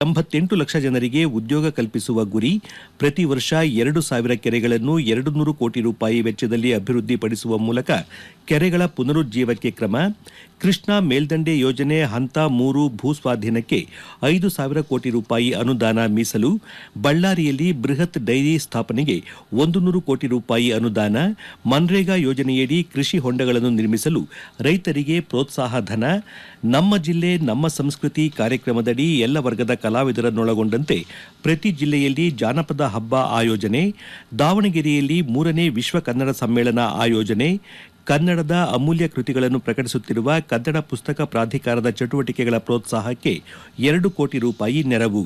ಎಂಬತ್ತೆಂಟು ಲಕ್ಷ ಜನರಿಗೆ ಉದ್ಯೋಗ ಕಲ್ಪಿಸುವ ಗುರಿ ಪ್ರತಿ ವರ್ಷ ಎರಡು ಸಾವಿರ ಕೆರೆಗಳನ್ನು ಎರಡು ನೂರು ಕೋಟಿ ರೂಪಾಯಿ ವೆಚ್ಚದಲ್ಲಿ ಅಭಿವೃದ್ಧಿಪಡಿಸುವ ಮೂಲಕ ಕೆರೆಗಳ ಪುನರುಜ್ಜೀವಕ್ಕೆ ಕ್ರಮ ಕೃಷ್ಣಾ ಮೇಲ್ದಂಡೆ ಯೋಜನೆ ಹಂತ ಮೂರು ಭೂಸ್ವಾಧೀನಕ್ಕೆ ಐದು ಸಾವಿರ ಕೋಟಿ ರೂಪಾಯಿ ಅನುದಾನ ಮೀಸಲು ಬಳ್ಳಾರಿಯಲ್ಲಿ ಬೃಹತ್ ಡೈರಿ ಸ್ಥಾಪನೆಗೆ ಒಂದು ನೂರು ಕೋಟಿ ರೂಪಾಯಿ ಅನುದಾನ ಮನ್ರೇಗಾ ಯೋಜನೆಯಡಿ ಕೃಷಿ ಹೊಂಡಗಳನ್ನು ನಿರ್ಮಿಸಲು ರೈತರಿಗೆ ಪ್ರೋತ್ಸಾಹ ಧನ ನಮ್ಮ ಜಿಲ್ಲೆ ನಮ್ಮ ಸಂಸ್ಕೃತಿ ಕಾರ್ಯಕ್ರಮದಡಿ ಎಲ್ಲ ವರ್ಗದ ಕಲಾವಿದರನ್ನೊಳಗೊಂಡಂತೆ ಪ್ರತಿ ಜಿಲ್ಲೆಯಲ್ಲಿ ಜಾನಪದ ಹಬ್ಬ ಆಯೋಜನೆ ದಾವಣಗೆರೆಯಲ್ಲಿ ಮೂರನೇ ವಿಶ್ವ ಕನ್ನಡ ಸಮ್ಮೇಳನ ಆಯೋಜನೆ ಕನ್ನಡದ ಅಮೂಲ್ಯ ಕೃತಿಗಳನ್ನು ಪ್ರಕಟಿಸುತ್ತಿರುವ ಕನ್ನಡ ಪುಸ್ತಕ ಪ್ರಾಧಿಕಾರದ ಚಟುವಟಿಕೆಗಳ ಪ್ರೋತ್ಸಾಹಕ್ಕೆ ಎರಡು ಕೋಟಿ ರೂಪಾಯಿ ನೆರವು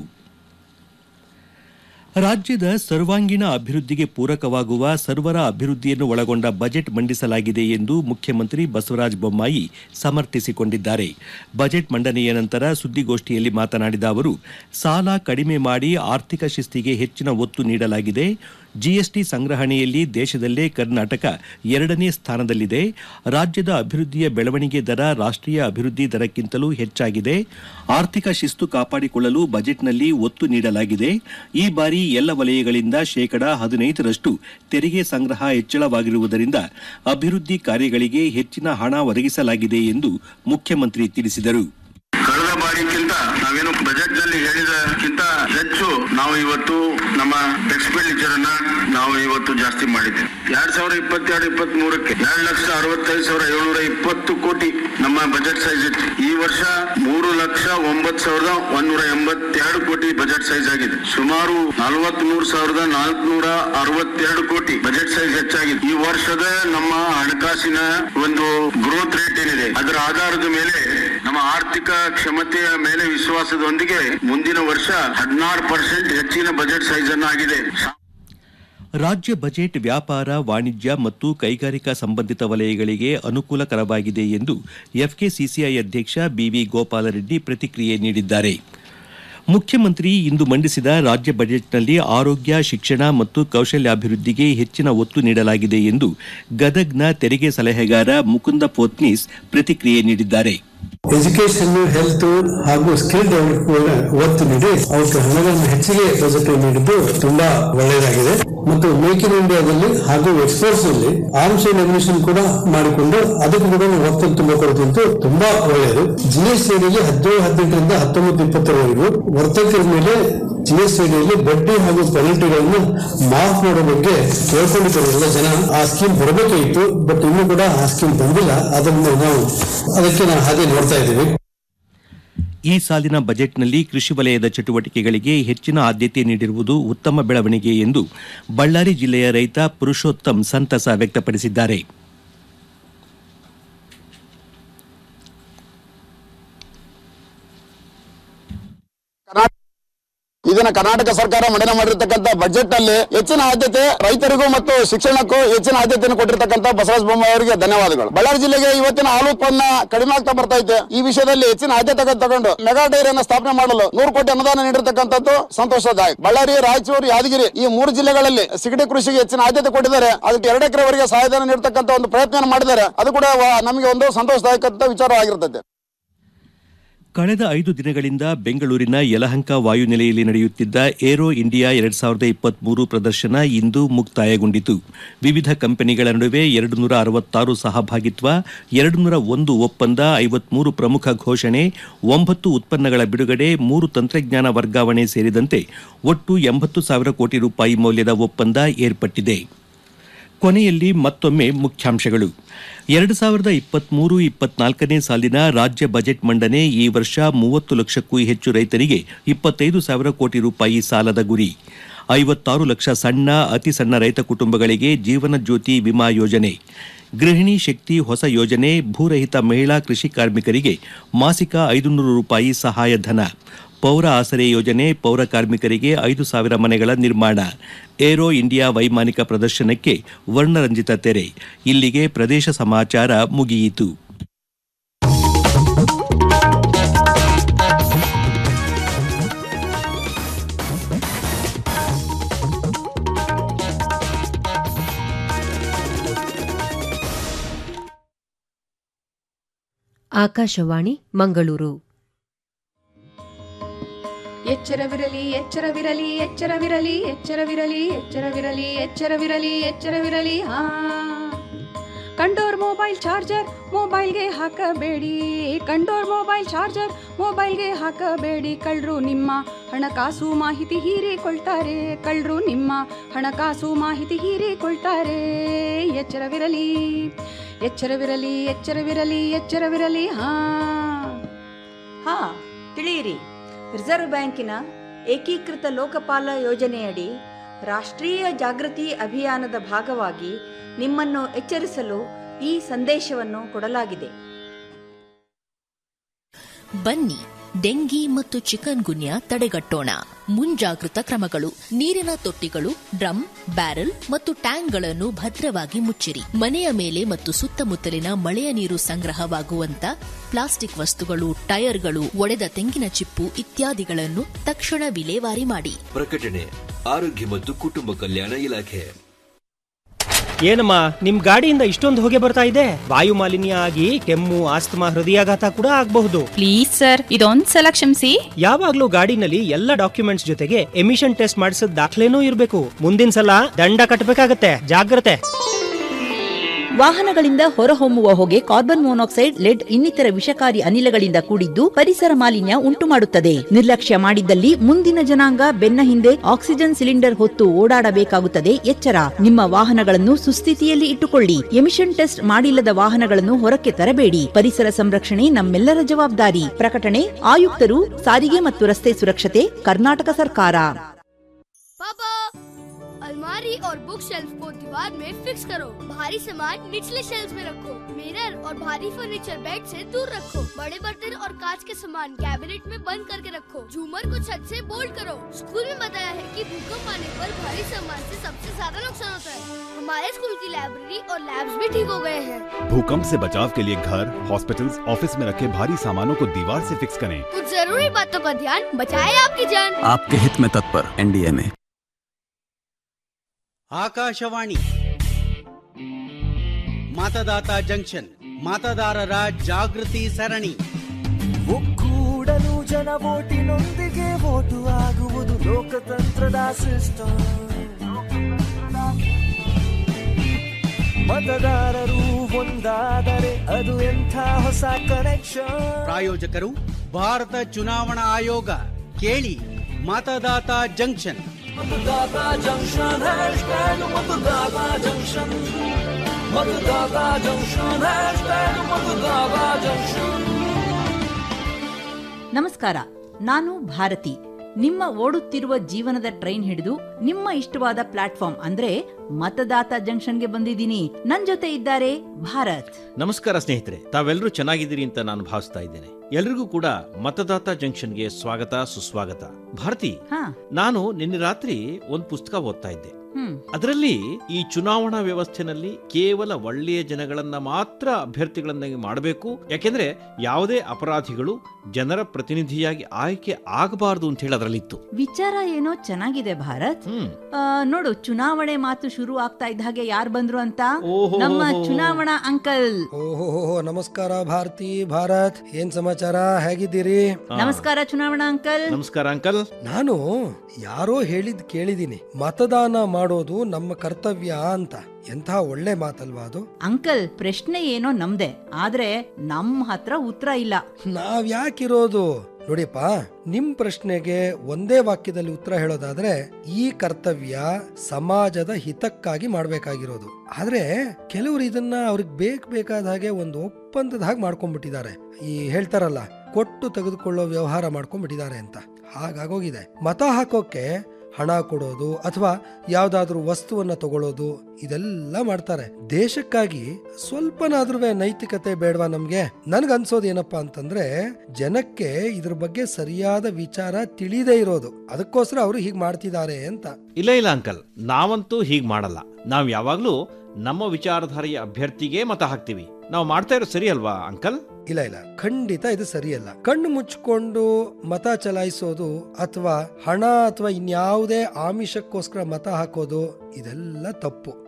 ರಾಜ್ಯದ ಸರ್ವಾಂಗೀಣ ಅಭಿವೃದ್ಧಿಗೆ ಪೂರಕವಾಗುವ ಸರ್ವರ ಅಭಿವೃದ್ಧಿಯನ್ನು ಒಳಗೊಂಡ ಬಜೆಟ್ ಮಂಡಿಸಲಾಗಿದೆ ಎಂದು ಮುಖ್ಯಮಂತ್ರಿ ಬಸವರಾಜ ಬೊಮ್ಮಾಯಿ ಸಮರ್ಥಿಸಿಕೊಂಡಿದ್ದಾರೆ ಬಜೆಟ್ ಮಂಡನೆಯ ನಂತರ ಸುದ್ದಿಗೋಷ್ಠಿಯಲ್ಲಿ ಮಾತನಾಡಿದ ಅವರು ಸಾಲ ಕಡಿಮೆ ಮಾಡಿ ಆರ್ಥಿಕ ಶಿಸ್ತಿಗೆ ಹೆಚ್ಚಿನ ಒತ್ತು ನೀಡಲಾಗಿದೆ ಜಿಎಸ್ಟಿ ಸಂಗ್ರಹಣೆಯಲ್ಲಿ ದೇಶದಲ್ಲೇ ಕರ್ನಾಟಕ ಎರಡನೇ ಸ್ಥಾನದಲ್ಲಿದೆ ರಾಜ್ಯದ ಅಭಿವೃದ್ಧಿಯ ಬೆಳವಣಿಗೆ ದರ ರಾಷ್ಟ್ರೀಯ ಅಭಿವೃದ್ಧಿ ದರಕ್ಕಿಂತಲೂ ಹೆಚ್ಚಾಗಿದೆ ಆರ್ಥಿಕ ಶಿಸ್ತು ಕಾಪಾಡಿಕೊಳ್ಳಲು ಬಜೆಟ್ನಲ್ಲಿ ಒತ್ತು ನೀಡಲಾಗಿದೆ ಈ ಬಾರಿ ಎಲ್ಲ ವಲಯಗಳಿಂದ ಶೇಕಡಾ ಹದಿನೈದರಷ್ಟು ತೆರಿಗೆ ಸಂಗ್ರಹ ಹೆಚ್ಚಳವಾಗಿರುವುದರಿಂದ ಅಭಿವೃದ್ಧಿ ಕಾರ್ಯಗಳಿಗೆ ಹೆಚ್ಚಿನ ಹಣ ಒದಗಿಸಲಾಗಿದೆ ಎಂದು ಮುಖ್ಯಮಂತ್ರಿ ತಿಳಿಸಿದರು ಕಳೆದ ಬಾರಿಗಿಂತ ನಾವೇನು ಬಜೆಟ್ ನಲ್ಲಿ ಹೇಳಿದಕ್ಕಿಂತ ಹೆಚ್ಚು ನಾವು ಇವತ್ತು ನಮ್ಮ ಎಕ್ಸ್ಪೆಂಡಿಚರ್ ಅನ್ನ ನಾವು ಇವತ್ತು ಜಾಸ್ತಿ ಮಾಡಿದ್ದೇವೆ ಎರಡ್ ಸಾವಿರದ ಇಪ್ಪತ್ತೆರಡು ಇಪ್ಪತ್ತ್ ಮೂರಕ್ಕೆ ಎರಡು ಲಕ್ಷ ಅರವತ್ತೈದು ಸಾವಿರ ಏಳ್ನೂರ ಇಪ್ಪತ್ತು ಕೋಟಿ ನಮ್ಮ ಬಜೆಟ್ ಸೈಜ್ ಇತ್ತು ಈ ವರ್ಷ ಮೂರು ಲಕ್ಷ ಒಂಬತ್ತು ಸಾವಿರದ ಒಂದೂರ ಎಂಬತ್ತೆರಡು ಕೋಟಿ ಬಜೆಟ್ ಸೈಜ್ ಆಗಿದೆ ಸುಮಾರು ನಲವತ್ತ್ ಮೂರು ಸಾವಿರದ ನಾಲ್ಕುನೂರ ಅರವತ್ತೆರಡು ಕೋಟಿ ಬಜೆಟ್ ಸೈಜ್ ಹೆಚ್ಚಾಗಿದೆ ಈ ವರ್ಷದ ನಮ್ಮ ಹಣಕಾಸಿನ ಒಂದು ಗ್ರೋತ್ ರೇಟ್ ಏನಿದೆ ಅದರ ಆಧಾರದ ಮೇಲೆ ನಮ್ಮ ಆರ್ಥಿಕ ಕ್ಷಮತೆಯ ಮೇಲೆ ವಿಶ್ವಾಸದೊಂದಿಗೆ ಮುಂದಿನ ವರ್ಷ ಹದಿನಾರು ಪರ್ಸೆಂಟ್ ಹೆಚ್ಚಿನ ಬಜೆಟ್ ಸೈಜ್ ಅನ್ನು ಆಗಿದೆ ರಾಜ್ಯ ಬಜೆಟ್ ವ್ಯಾಪಾರ ವಾಣಿಜ್ಯ ಮತ್ತು ಕೈಗಾರಿಕಾ ಸಂಬಂಧಿತ ವಲಯಗಳಿಗೆ ಅನುಕೂಲಕರವಾಗಿದೆ ಎಂದು ಎಫ್ಕೆಸಿಸಿಐ ಅಧ್ಯಕ್ಷ ಬಿವಿ ಗೋಪಾಲರೆಡ್ಡಿ ಪ್ರತಿಕ್ರಿಯೆ ನೀಡಿದ್ದಾರೆ ಮುಖ್ಯಮಂತ್ರಿ ಇಂದು ಮಂಡಿಸಿದ ರಾಜ್ಯ ಬಜೆಟ್ನಲ್ಲಿ ಆರೋಗ್ಯ ಶಿಕ್ಷಣ ಮತ್ತು ಕೌಶಲ್ಯಾಭಿವೃದ್ಧಿಗೆ ಹೆಚ್ಚಿನ ಒತ್ತು ನೀಡಲಾಗಿದೆ ಎಂದು ಗದಗ್ನ ತೆರಿಗೆ ಸಲಹೆಗಾರ ಮುಕುಂದ ಪೋತ್ನೀಸ್ ಪ್ರತಿಕ್ರಿಯೆ ನೀಡಿದ್ದಾರೆ ಎಜುಕೇಶನ್ ಹೆಲ್ತ್ ಹಾಗೂ ಸ್ಕಿಲ್ ಡೆವಲಪ್ಮೆಂಟ್ ಒತ್ತು ನೀಡಿ ಅವಕ್ಕೆ ಹಣಗಳನ್ನು ಹೆಚ್ಚಿಗೆ ಬಜೆಟ್ ನೀಡಿದ್ದು ತುಂಬಾ ಒಳ್ಳೆಯದಾಗಿದೆ ಮತ್ತು ಮೇಕ್ ಇನ್ ಇಂಡಿಯಾದಲ್ಲಿ ಹಾಗೂ ಎಕ್ಸ್ಪೋರ್ಟ್ಸ್ ನಲ್ಲಿ ಆರ್ಮ್ಸ್ ಅಂಡ್ ಅಮ್ಯುನಿಷನ್ ಕೂಡ ಮಾಡಿಕೊಂಡು ಅದಕ್ಕೆ ಕೂಡ ಒತ್ತು ತುಂಬ ಕೊಡುತ್ತಿದ್ದು ತುಂಬಾ ಒಳ್ಳೆಯದು ಜಿ ಎಸ್ ಟಿಯಲ್ಲಿ ಹದಿನೇಳು ಹದಿನೆಂಟರಿಂದ ಹತ್ತೊಂಬತ್ತು ಇಪ್ಪತ್ತರವರೆಗೂ ವರ್ತಕರ ಮೇಲೆ ಜಿ ಎಸ್ ಟಿಯಲ್ಲಿ ಬಡ್ಡಿ ಹಾಗೂ ಪೆನಲ್ಟಿಗಳನ್ನು ಮಾಫ್ ಮಾಡೋ ಬಗ್ಗೆ ಕೇಳ್ಕೊಂಡಿದ್ದಾರೆ ಎಲ್ಲ ಜನ ಆ ಸ್ಕೀಮ್ ಬರಬೇಕಾಗಿತ್ತು ಬಟ್ ಇನ್ನೂ ಕೂಡ ಆ ಸ್ಕೀಮ್ ಬಂದಿಲ್ಲ ಅದನ್ನು ನಾವು ಅದಕ್ಕೆ ನಾವು ಹಾಗೆ ನೋಡ್ತಾ ಇದ್ದೀವಿ ಈ ಸಾಲಿನ ಬಜೆಟ್ನಲ್ಲಿ ಕೃಷಿ ವಲಯದ ಚಟುವಟಿಕೆಗಳಿಗೆ ಹೆಚ್ಚಿನ ಆದ್ಯತೆ ನೀಡಿರುವುದು ಉತ್ತಮ ಬೆಳವಣಿಗೆ ಎಂದು ಬಳ್ಳಾರಿ ಜಿಲ್ಲೆಯ ರೈತ ಪುರುಷೋತ್ತಮ್ ಸಂತಸ ವ್ಯಕ್ತಪಡಿಸಿದ್ದಾರೆ ಇದನ್ನ ಕರ್ನಾಟಕ ಸರ್ಕಾರ ಮಂಡನೆ ಮಾಡಿರ್ತಕ್ಕಂಥ ಬಜೆಟ್ ನಲ್ಲಿ ಹೆಚ್ಚಿನ ಆದ್ಯತೆ ರೈತರಿಗೂ ಮತ್ತು ಶಿಕ್ಷಣಕ್ಕೂ ಹೆಚ್ಚಿನ ಆದ್ಯತೆಯನ್ನು ಕೊಟ್ಟಿರ್ತಕ್ಕಂಥ ಬಸವರಾಜ ಬೊಮ್ಮಾಯಿ ಅವರಿಗೆ ಧನ್ಯವಾದಗಳು ಬಳ್ಳಾರಿ ಜಿಲ್ಲೆಗೆ ಇವತ್ತಿನ ಹಾಲು ಉತ್ಪನ್ನ ಕಡಿಮೆ ಆಗ್ತಾ ಬರ್ತಾ ಇದೆ ಈ ವಿಷಯದಲ್ಲಿ ಹೆಚ್ಚಿನ ಆದ್ಯತೆ ತಗೊಂಡು ಮೆಗಾ ಡೈರಿಯನ್ನು ಸ್ಥಾಪನೆ ಮಾಡಲು ನೂರು ಕೋಟಿ ಅನುದಾನ ನೀಡಿರ್ತಕ್ಕಂಥದ್ದು ಸಂತೋಷದಾಯಕ ಬಳ್ಳಾರಿ ರಾಯಚೂರು ಯಾದಗಿರಿ ಈ ಮೂರು ಜಿಲ್ಲೆಗಳಲ್ಲಿ ಸಿಗಡಿ ಕೃಷಿಗೆ ಹೆಚ್ಚಿನ ಆದ್ಯತೆ ಕೊಟ್ಟಿದ್ದಾರೆ ಅದಕ್ಕೆ ಎರಡು ಎಕರೆವರೆಗೆ ಸಹಾಯಧನ ನೀಡತಕ್ಕಂಥ ಒಂದು ಪ್ರಯತ್ನ ಮಾಡಿದ್ದಾರೆ ಅದು ಕೂಡ ವ- ನಮಗೆ ಒಂದು ಸಂತೋಷದಾಯಕ ವಿಚಾರವಾಗಿರುತ್ತದೆ ಕಳೆದ ಐದು ದಿನಗಳಿಂದ ಬೆಂಗಳೂರಿನ ಯಲಹಂಕ ವಾಯುನೆಲೆಯಲ್ಲಿ ನಡೆಯುತ್ತಿದ್ದ ಏರೋ ಇಂಡಿಯಾ ಎರಡ್ ಸಾವಿರದ ಇಪ್ಪತ್ಮೂರು ಪ್ರದರ್ಶನ ಇಂದು ಮುಕ್ತಾಯಗೊಂಡಿತು ವಿವಿಧ ಕಂಪನಿಗಳ ನಡುವೆ ಎರಡು ನೂರ ಅರವತ್ತಾರು ಸಹಭಾಗಿತ್ವ ಎರಡು ನೂರ ಒಂದು ಒಪ್ಪಂದ ಐವತ್ಮೂರು ಪ್ರಮುಖ ಘೋಷಣೆ ಒಂಬತ್ತು ಉತ್ಪನ್ನಗಳ ಬಿಡುಗಡೆ ಮೂರು ತಂತ್ರಜ್ಞಾನ ವರ್ಗಾವಣೆ ಸೇರಿದಂತೆ ಒಟ್ಟು ಎಂಬತ್ತು ಸಾವಿರ ಕೋಟಿ ರೂಪಾಯಿ ಮೌಲ್ಯದ ಒಪ್ಪಂದ ಏರ್ಪಟ್ಟಿದೆ ಕೊನೆಯಲ್ಲಿ ಮತ್ತೊಮ್ಮೆ ಮುಖ್ಯಾಂಶಗಳು ಎರಡು ಸಾವಿರದ ಇಪ್ಪತ್ಮೂರು ಇಪ್ಪತ್ನಾಲ್ಕನೇ ಸಾಲಿನ ರಾಜ್ಯ ಬಜೆಟ್ ಮಂಡನೆ ಈ ವರ್ಷ ಮೂವತ್ತು ಲಕ್ಷಕ್ಕೂ ಹೆಚ್ಚು ರೈತರಿಗೆ ಇಪ್ಪತ್ತೈದು ಸಾವಿರ ಕೋಟಿ ರೂಪಾಯಿ ಸಾಲದ ಗುರಿ ಐವತ್ತಾರು ಲಕ್ಷ ಸಣ್ಣ ಅತಿ ಸಣ್ಣ ರೈತ ಕುಟುಂಬಗಳಿಗೆ ಜೀವನ ಜ್ಯೋತಿ ವಿಮಾ ಯೋಜನೆ ಗೃಹಿಣಿ ಶಕ್ತಿ ಹೊಸ ಯೋಜನೆ ಭೂರಹಿತ ಮಹಿಳಾ ಕೃಷಿ ಕಾರ್ಮಿಕರಿಗೆ ಮಾಸಿಕ ಐದುನೂರು ರೂಪಾಯಿ ಸಹಾಯಧನ ಪೌರ ಆಸರೆ ಯೋಜನೆ ಪೌರ ಕಾರ್ಮಿಕರಿಗೆ ಐದು ಸಾವಿರ ಮನೆಗಳ ನಿರ್ಮಾಣ ಏರೋ ಇಂಡಿಯಾ ವೈಮಾನಿಕ ಪ್ರದರ್ಶನಕ್ಕೆ ವರ್ಣರಂಜಿತ ತೆರೆ ಇಲ್ಲಿಗೆ ಪ್ರದೇಶ ಸಮಾಚಾರ ಮುಗಿಯಿತು ಆಕಾಶವಾಣಿ ಮಂಗಳೂರು ಎಚ್ಚರವಿರಲಿ ಎಚ್ಚರವಿರಲಿ ಎಚ್ಚರವಿರಲಿ ಎಚ್ಚರವಿರಲಿ ಎಚ್ಚರವಿರಲಿ ಎಚ್ಚರವಿರಲಿ ಎಚ್ಚರವಿರಲಿ ಹಾ ಕಂಡೋರ್ ಮೊಬೈಲ್ ಚಾರ್ಜರ್ ಮೊಬೈಲ್ಗೆ ಹಾಕಬೇಡಿ ಕಂಡೋರ್ ಮೊಬೈಲ್ ಚಾರ್ಜರ್ ಮೊಬೈಲ್ಗೆ ಹಾಕಬೇಡಿ ಕಳ್ಳರು ನಿಮ್ಮ ಹಣಕಾಸು ಮಾಹಿತಿ ಹೀರಿಕೊಳ್ತಾರೆ ಕಳ್ಳರು ನಿಮ್ಮ ಹಣಕಾಸು ಮಾಹಿತಿ ಹೀರಿಕೊಳ್ತಾರೆ ಎಚ್ಚರವಿರಲಿ ಎಚ್ಚರವಿರಲಿ ಎಚ್ಚರವಿರಲಿ ಎಚ್ಚರವಿರಲಿ ಹಾ ಹಾ ತಿಳಿಯಿರಿ ರಿಸರ್ವ್ ಬ್ಯಾಂಕಿನ ಏಕೀಕೃತ ಲೋಕಪಾಲ ಯೋಜನೆಯಡಿ ರಾಷ್ಟ್ರೀಯ ಜಾಗೃತಿ ಅಭಿಯಾನದ ಭಾಗವಾಗಿ ನಿಮ್ಮನ್ನು ಎಚ್ಚರಿಸಲು ಈ ಸಂದೇಶವನ್ನು ಕೊಡಲಾಗಿದೆ ಬನ್ನಿ ಡೆಂಗಿ ಮತ್ತು ಚಿಕನ್ ಗುನ್ಯಾ ತಡೆಗಟ್ಟೋಣ ಮುಂಜಾಗೃತ ಕ್ರಮಗಳು ನೀರಿನ ತೊಟ್ಟಿಗಳು ಡ್ರಮ್ ಬ್ಯಾರೆಲ್ ಮತ್ತು ಟ್ಯಾಂಕ್ಗಳನ್ನು ಭದ್ರವಾಗಿ ಮುಚ್ಚಿರಿ ಮನೆಯ ಮೇಲೆ ಮತ್ತು ಸುತ್ತಮುತ್ತಲಿನ ಮಳೆಯ ನೀರು ಸಂಗ್ರಹವಾಗುವಂತ ಪ್ಲಾಸ್ಟಿಕ್ ವಸ್ತುಗಳು ಟೈರ್ಗಳು ಒಡೆದ ತೆಂಗಿನ ಚಿಪ್ಪು ಇತ್ಯಾದಿಗಳನ್ನು ತಕ್ಷಣ ವಿಲೇವಾರಿ ಮಾಡಿ ಪ್ರಕಟಣೆ ಆರೋಗ್ಯ ಮತ್ತು ಕುಟುಂಬ ಕಲ್ಯಾಣ ಇಲಾಖೆ ಏನಮ್ಮ ನಿಮ್ ಗಾಡಿಯಿಂದ ಇಷ್ಟೊಂದು ಹೊಗೆ ಬರ್ತಾ ಇದೆ ವಾಯು ಮಾಲಿನ್ಯ ಆಗಿ ಕೆಮ್ಮು ಆಸ್ತಮಾ ಹೃದಯಾಘಾತ ಕೂಡ ಆಗಬಹುದು ಪ್ಲೀಸ್ ಸರ್ ಇದೊಂದ್ ಸಲ ಕ್ಷಮಿಸಿ ಯಾವಾಗ್ಲೂ ಗಾಡಿನಲ್ಲಿ ಎಲ್ಲ ಡಾಕ್ಯುಮೆಂಟ್ಸ್ ಜೊತೆಗೆ ಎಮಿಷನ್ ಟೆಸ್ಟ್ ಮಾಡಿಸಿದ ದಾಖಲೆನೂ ಇರಬೇಕು ಮುಂದಿನ ಸಲ ದಂಡ ಕಟ್ಟಬೇಕಾಗತ್ತೆ ಜಾಗ್ರತೆ ವಾಹನಗಳಿಂದ ಹೊರಹೊಮ್ಮುವ ಹೊಗೆ ಕಾರ್ಬನ್ ಮೊನಾಕ್ಸೈಡ್ ಲೆಡ್ ಇನ್ನಿತರ ವಿಷಕಾರಿ ಅನಿಲಗಳಿಂದ ಕೂಡಿದ್ದು ಪರಿಸರ ಮಾಲಿನ್ಯ ಉಂಟು ಮಾಡುತ್ತದೆ ನಿರ್ಲಕ್ಷ್ಯ ಮಾಡಿದ್ದಲ್ಲಿ ಮುಂದಿನ ಜನಾಂಗ ಬೆನ್ನ ಹಿಂದೆ ಆಕ್ಸಿಜನ್ ಸಿಲಿಂಡರ್ ಹೊತ್ತು ಓಡಾಡಬೇಕಾಗುತ್ತದೆ ಎಚ್ಚರ ನಿಮ್ಮ ವಾಹನಗಳನ್ನು ಸುಸ್ಥಿತಿಯಲ್ಲಿ ಇಟ್ಟುಕೊಳ್ಳಿ ಎಮಿಷನ್ ಟೆಸ್ಟ್ ಮಾಡಿಲ್ಲದ ವಾಹನಗಳನ್ನು ಹೊರಕ್ಕೆ ತರಬೇಡಿ ಪರಿಸರ ಸಂರಕ್ಷಣೆ ನಮ್ಮೆಲ್ಲರ ಜವಾಬ್ದಾರಿ ಪ್ರಕಟಣೆ ಆಯುಕ್ತರು ಸಾರಿಗೆ ಮತ್ತು ರಸ್ತೆ ಸುರಕ್ಷತೆ ಕರ್ನಾಟಕ ಸರ್ಕಾರ पापा अलमारी और बुक शेल्फ को दीवार में फिक्स करो भारी सामान निचले शेल्फ में रखो मिरर और भारी फर्नीचर बेड से दूर रखो बड़े बर्तन और कांच के सामान कैबिनेट में बंद करके रखो झूमर को छत से बोल्ड करो स्कूल में बताया है कि भूकंप आने पर भारी सामान से सबसे ज्यादा नुकसान होता है हमारे स्कूल की लाइब्रेरी और लैब्स भी ठीक हो गए हैं भूकंप से बचाव के लिए घर हॉस्पिटल्स, ऑफिस में रखे भारी सामानों को दीवार से फिक्स करें कुछ जरूरी बातों का ध्यान बचाए आपकी जान आपके हित में तत्पर एनडीए में ಆಕಾಶವಾಣಿ ಮತದಾತ ಜಂಕ್ಷನ್ ಮತದಾರರ ಜಾಗೃತಿ ಸರಣಿ ಒಕ್ಕೂಡಲು ಜನ ಓಟಿನೊಂದಿಗೆ ಓಟು ಆಗುವುದು ಲೋಕತಂತ್ರದ ಸಿಸ್ಟಮ್ ಮತದಾರರು ಒಂದಾದರೆ ಅದು ಎಂಥ ಹೊಸ ಕನೆಕ್ಷನ್ ಪ್ರಾಯೋಜಕರು ಭಾರತ ಚುನಾವಣಾ ಆಯೋಗ ಕೇಳಿ ಮತದಾತ ಜಂಕ್ಷನ್ मतदाता जंक्शन हैशटैग मतदाता जंक्शन मतदाता जंक्शन हैशटैग मतदाता जंक्शन ನಮಸ್ಕಾರ ನಾನು ಭಾರತಿ ನಿಮ್ಮ ಓಡುತ್ತಿರುವ ಜೀವನದ ಟ್ರೈನ್ ಹಿಡಿದು ನಿಮ್ಮ ಇಷ್ಟವಾದ ಪ್ಲಾಟ್ಫಾರ್ಮ್ ಅಂದ್ರೆ ಮತದಾತ ಜಂಕ್ಷನ್ಗೆ ಬಂದಿದ್ದೀನಿ ನನ್ ಜೊತೆ ಇದ್ದಾರೆ ಭಾರತ್ ನಮಸ್ಕಾರ ಸ್ನೇಹಿತರೆ ತಾವೆಲ್ಲರೂ ಚೆನ್ನಾಗಿದ್ದೀರಿ ಅಂತ ನಾನು ಭಾವಿಸ್ತಾ ಇದ್ದೇನೆ ಎಲ್ರಿಗೂ ಕೂಡ ಮತದಾತ ಜಂಕ್ಷನ್ಗೆ ಸ್ವಾಗತ ಸುಸ್ವಾಗತ ಭಾರತಿ ಹಾ ನಾನು ನಿನ್ನೆ ರಾತ್ರಿ ಒಂದು ಪುಸ್ತಕ ಓದ್ತಾ ಇದ್ದೆ ಹ್ಮ್ ಅದರಲ್ಲಿ ಈ ಚುನಾವಣಾ ವ್ಯವಸ್ಥೆನಲ್ಲಿ ಕೇವಲ ಒಳ್ಳೆಯ ಜನಗಳನ್ನ ಮಾತ್ರ ಅಭ್ಯರ್ಥಿಗಳನ್ನಾಗಿ ಮಾಡಬೇಕು ಯಾಕೆಂದ್ರೆ ಯಾವುದೇ ಅಪರಾಧಿಗಳು ಜನರ ಪ್ರತಿನಿಧಿಯಾಗಿ ಆಯ್ಕೆ ಆಗಬಾರದು ಅಂತ ಹೇಳಿ ಅದರಲ್ಲಿತ್ತು ವಿಚಾರ ಏನೋ ಚೆನ್ನಾಗಿದೆ ಭಾರತ್ ಹ್ಮ್ ಆ, ನೋಡು ಚುನಾವಣೆ ಮಾತು ಶುರು ಆಗ್ತಾ ಇದ್ದ ಹಾಗೆ ಯಾರು ಬಂದ್ರು ಅಂತ ಓಹೋ. ನಮ್ಮ ಚುನಾವಣಾ ಅಂಕಲ್ ಓಹೋ ನಮಸ್ಕಾರ ಭಾರತಿ ಭಾರತ್ ಏನ್ ಸಮಾಚಾರ ಹೇಗಿದ್ದೀರಿ ನಮಸ್ಕಾರ ಚುನಾವಣಾ ಅಂಕಲ್ ನಮಸ್ಕಾರ ಅಂಕಲ್ ನಾನು ಯಾರೋ ಹೇಳಿದ್ ಕೇಳಿದೀನಿ ಮತದಾನ ಮಾಡೋದು ನಮ್ಮ ಕರ್ತವ್ಯ ಅಂತ ಎಂಥ ಒಳ್ಳೆ ಮಾತಲ್ವಾ ಅದು ಅಂಕಲ್ ಪ್ರಶ್ನೆ ಏನೋ ನಮ್ದೆ ಆದ್ರೆ ನಮ್ಮ ಹತ್ರ ಉತ್ತರ ಇಲ್ಲ ನಾವ್ ಯಾಕಿರೋದು ನೋಡಿಪ್ಪ ನಿಮ್ ಪ್ರಶ್ನೆಗೆ ಒಂದೇ ವಾಕ್ಯದಲ್ಲಿ ಉತ್ತರ ಹೇಳೋದಾದ್ರೆ ಈ ಕರ್ತವ್ಯ ಸಮಾಜದ ಹಿತಕ್ಕಾಗಿ ಮಾಡ್ಬೇಕಾಗಿರೋದು ಆದ್ರೆ ಕೆಲವರು ಇದನ್ನ ಅವ್ರಿಗೆ ಬೇಕ್ ಬೇಕಾದ ಹಾಗೆ ಒಂದು ಒಪ್ಪಂದದ ಹಾಗೆ ಮಾಡ್ಕೊಂಡ್ಬಿಟ್ಟಿದ್ದಾರೆ ಈ ಹೇಳ್ತಾರಲ್ಲ ಕೊಟ್ಟು ತೆಗೆದುಕೊಳ್ಳೋ ವ್ಯವಹಾರ ಮಾಡ್ಕೊಂಡ್ಬಿಟ್ಟಿದ್ದಾರೆ ಅಂತ ಹಾಗಾಗೋಗಿದೆ ಮತ ಹಾಕೋಕೆ ಹಣ ಕೊಡೋದು ಅಥವಾ ಯಾವ್ದಾದ್ರೂ ವಸ್ತುವನ್ನ ತಗೊಳ್ಳೋದು ಇದೆಲ್ಲ ಮಾಡ್ತಾರೆ ದೇಶಕ್ಕಾಗಿ ಸ್ವಲ್ಪನಾದ್ರೂ ನೈತಿಕತೆ ಬೇಡವಾ ನಮ್ಗೆ ನನ್ಗ ಅನ್ಸೋದು ಏನಪ್ಪಾ ಅಂತಂದ್ರೆ ಜನಕ್ಕೆ ಇದ್ರ ಬಗ್ಗೆ ಸರಿಯಾದ ವಿಚಾರ ತಿಳಿದೇ ಇರೋದು ಅದಕ್ಕೋಸ್ಕರ ಅವರು ಹೀಗ್ ಮಾಡ್ತಿದ್ದಾರೆ ಅಂತ ಇಲ್ಲ ಇಲ್ಲ ಅಂಕಲ್ ನಾವಂತೂ ಹೀಗ್ ಮಾಡಲ್ಲ ನಾವ್ ಯಾವಾಗ್ಲೂ ನಮ್ಮ ವಿಚಾರಧಾರೆಯ ಅಭ್ಯರ್ಥಿಗೆ ಮತ ಹಾಕ್ತೀವಿ ನಾವು ಮಾಡ್ತಾ ಇರೋ ಸರಿ ಅಲ್ವಾ ಅಂಕಲ್ ಇಲ್ಲ ಇಲ್ಲ ಖಂಡಿತ ಇದು ಸರಿಯಲ್ಲ ಕಣ್ಣು ಮುಚ್ಕೊಂಡು ಮತ ಚಲಾಯಿಸೋದು ಅಥವಾ ಹಣ ಅಥವಾ ಇನ್ಯಾವುದೇ ಆಮಿಷಕ್ಕೋಸ್ಕರ ಮತ ಹಾಕೋದು ಇದೆಲ್ಲ ತಪ್ಪು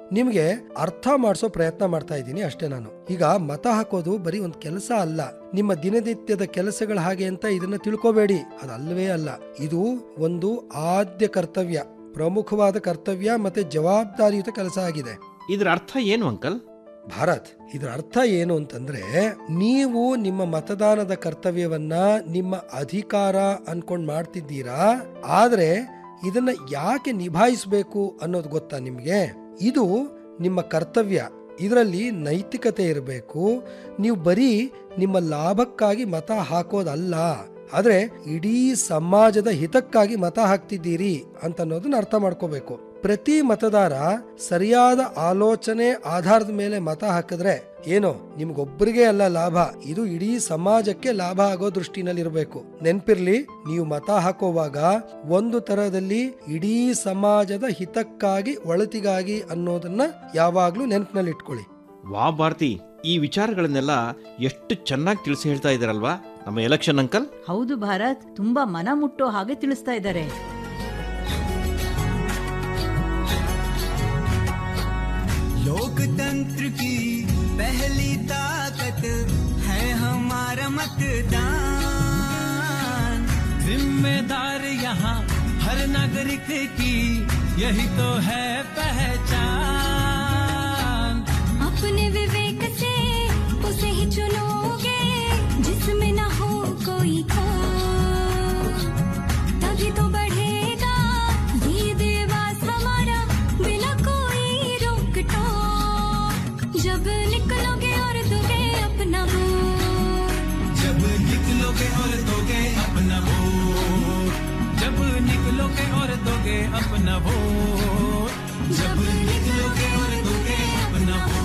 ನಿಮ್ಗೆ ಅರ್ಥ ಮಾಡಿಸೋ ಪ್ರಯತ್ನ ಮಾಡ್ತಾ ಇದ್ದೀನಿ ಅಷ್ಟೇ ನಾನು ಈಗ ಮತ ಹಾಕೋದು ಬರೀ ಒಂದು ಕೆಲಸ ಅಲ್ಲ ನಿಮ್ಮ ದಿನನಿತ್ಯದ ಕೆಲಸಗಳ ಹಾಗೆ ಅಂತ ಇದನ್ನ ತಿಳ್ಕೋಬೇಡಿ ಅದಲ್ವೇ ಅಲ್ಲ ಇದು ಒಂದು ಆದ್ಯ ಕರ್ತವ್ಯ ಪ್ರಮುಖವಾದ ಕರ್ತವ್ಯ ಮತ್ತೆ ಜವಾಬ್ದಾರಿಯುತ ಕೆಲಸ ಆಗಿದೆ ಇದರ ಅರ್ಥ ಏನು ಅಂಕಲ್ ಭಾರತ್ ಇದರ ಅರ್ಥ ಏನು ಅಂತಂದ್ರೆ ನೀವು ನಿಮ್ಮ ಮತದಾನದ ಕರ್ತವ್ಯವನ್ನ ನಿಮ್ಮ ಅಧಿಕಾರ ಅನ್ಕೊಂಡ್ ಮಾಡ್ತಿದ್ದೀರಾ ಆದ್ರೆ ಇದನ್ನ ಯಾಕೆ ನಿಭಾಯಿಸಬೇಕು ಅನ್ನೋದು ಗೊತ್ತಾ ನಿಮ್ಗೆ ಇದು ನಿಮ್ಮ ಕರ್ತವ್ಯ ಇದರಲ್ಲಿ ನೈತಿಕತೆ ಇರಬೇಕು ನೀವು ಬರೀ ನಿಮ್ಮ ಲಾಭಕ್ಕಾಗಿ ಮತ ಹಾಕೋದಲ್ಲ ಆದ್ರೆ ಇಡೀ ಸಮಾಜದ ಹಿತಕ್ಕಾಗಿ ಮತ ಹಾಕ್ತಿದ್ದೀರಿ ಅಂತ ಅನ್ನೋದನ್ನ ಅರ್ಥ ಮಾಡ್ಕೋಬೇಕು ಪ್ರತಿ ಮತದಾರ ಸರಿಯಾದ ಆಲೋಚನೆ ಆಧಾರದ ಮೇಲೆ ಮತ ಹಾಕಿದ್ರೆ ಏನೋ ನಿಮ್ಗೊಬ್ಬರಿಗೆ ಅಲ್ಲ ಲಾಭ ಇದು ಇಡೀ ಸಮಾಜಕ್ಕೆ ಲಾಭ ಆಗೋ ದೃಷ್ಟಿನಲ್ಲಿ ಇರಬೇಕು ನೆನ್ಪಿರ್ಲಿ ನೀವು ಮತ ಹಾಕೋವಾಗ ಒಂದು ತರದಲ್ಲಿ ಇಡೀ ಸಮಾಜದ ಹಿತಕ್ಕಾಗಿ ಒಳತಿಗಾಗಿ ಅನ್ನೋದನ್ನ ಯಾವಾಗ್ಲೂ ನೆನಪಿನಲ್ಲಿ ಇಟ್ಕೊಳ್ಳಿ ವಾ ಭಾರತಿ ಈ ವಿಚಾರಗಳನ್ನೆಲ್ಲ ಎಷ್ಟು ಚೆನ್ನಾಗಿ ತಿಳಿಸಿ ಹೇಳ್ತಾ ಇದ್ದಾರಲ್ವಾ ನಮ್ಮ ಎಲೆಕ್ಷನ್ ಅಂಕಲ್ ಹೌದು ಭಾರತ್ ತುಂಬಾ ಮನ ಮುಟ್ಟೋ ಹಾಗೆ ತಿಳಿಸ್ತಾ ಇದ್ದಾರೆ लोकतंत्र की पहली ताकत है हमारा मतदान जिम्मेदार यहाँ हर नागरिक की यही तो है पहचान अपने विवेक से उसे ही चुनोगे जिसमें न हो कोई खोट तभी तो बढ़ेगा ये देवास हमारा बिना कोई रोक टोक जब निकलोगे और दोगे अपना वोट जब निकलोगे और दोगे अपना वोट जब निकलोगे और दोगे अपना वोट जब निकलोगे और दोगे अपना वोट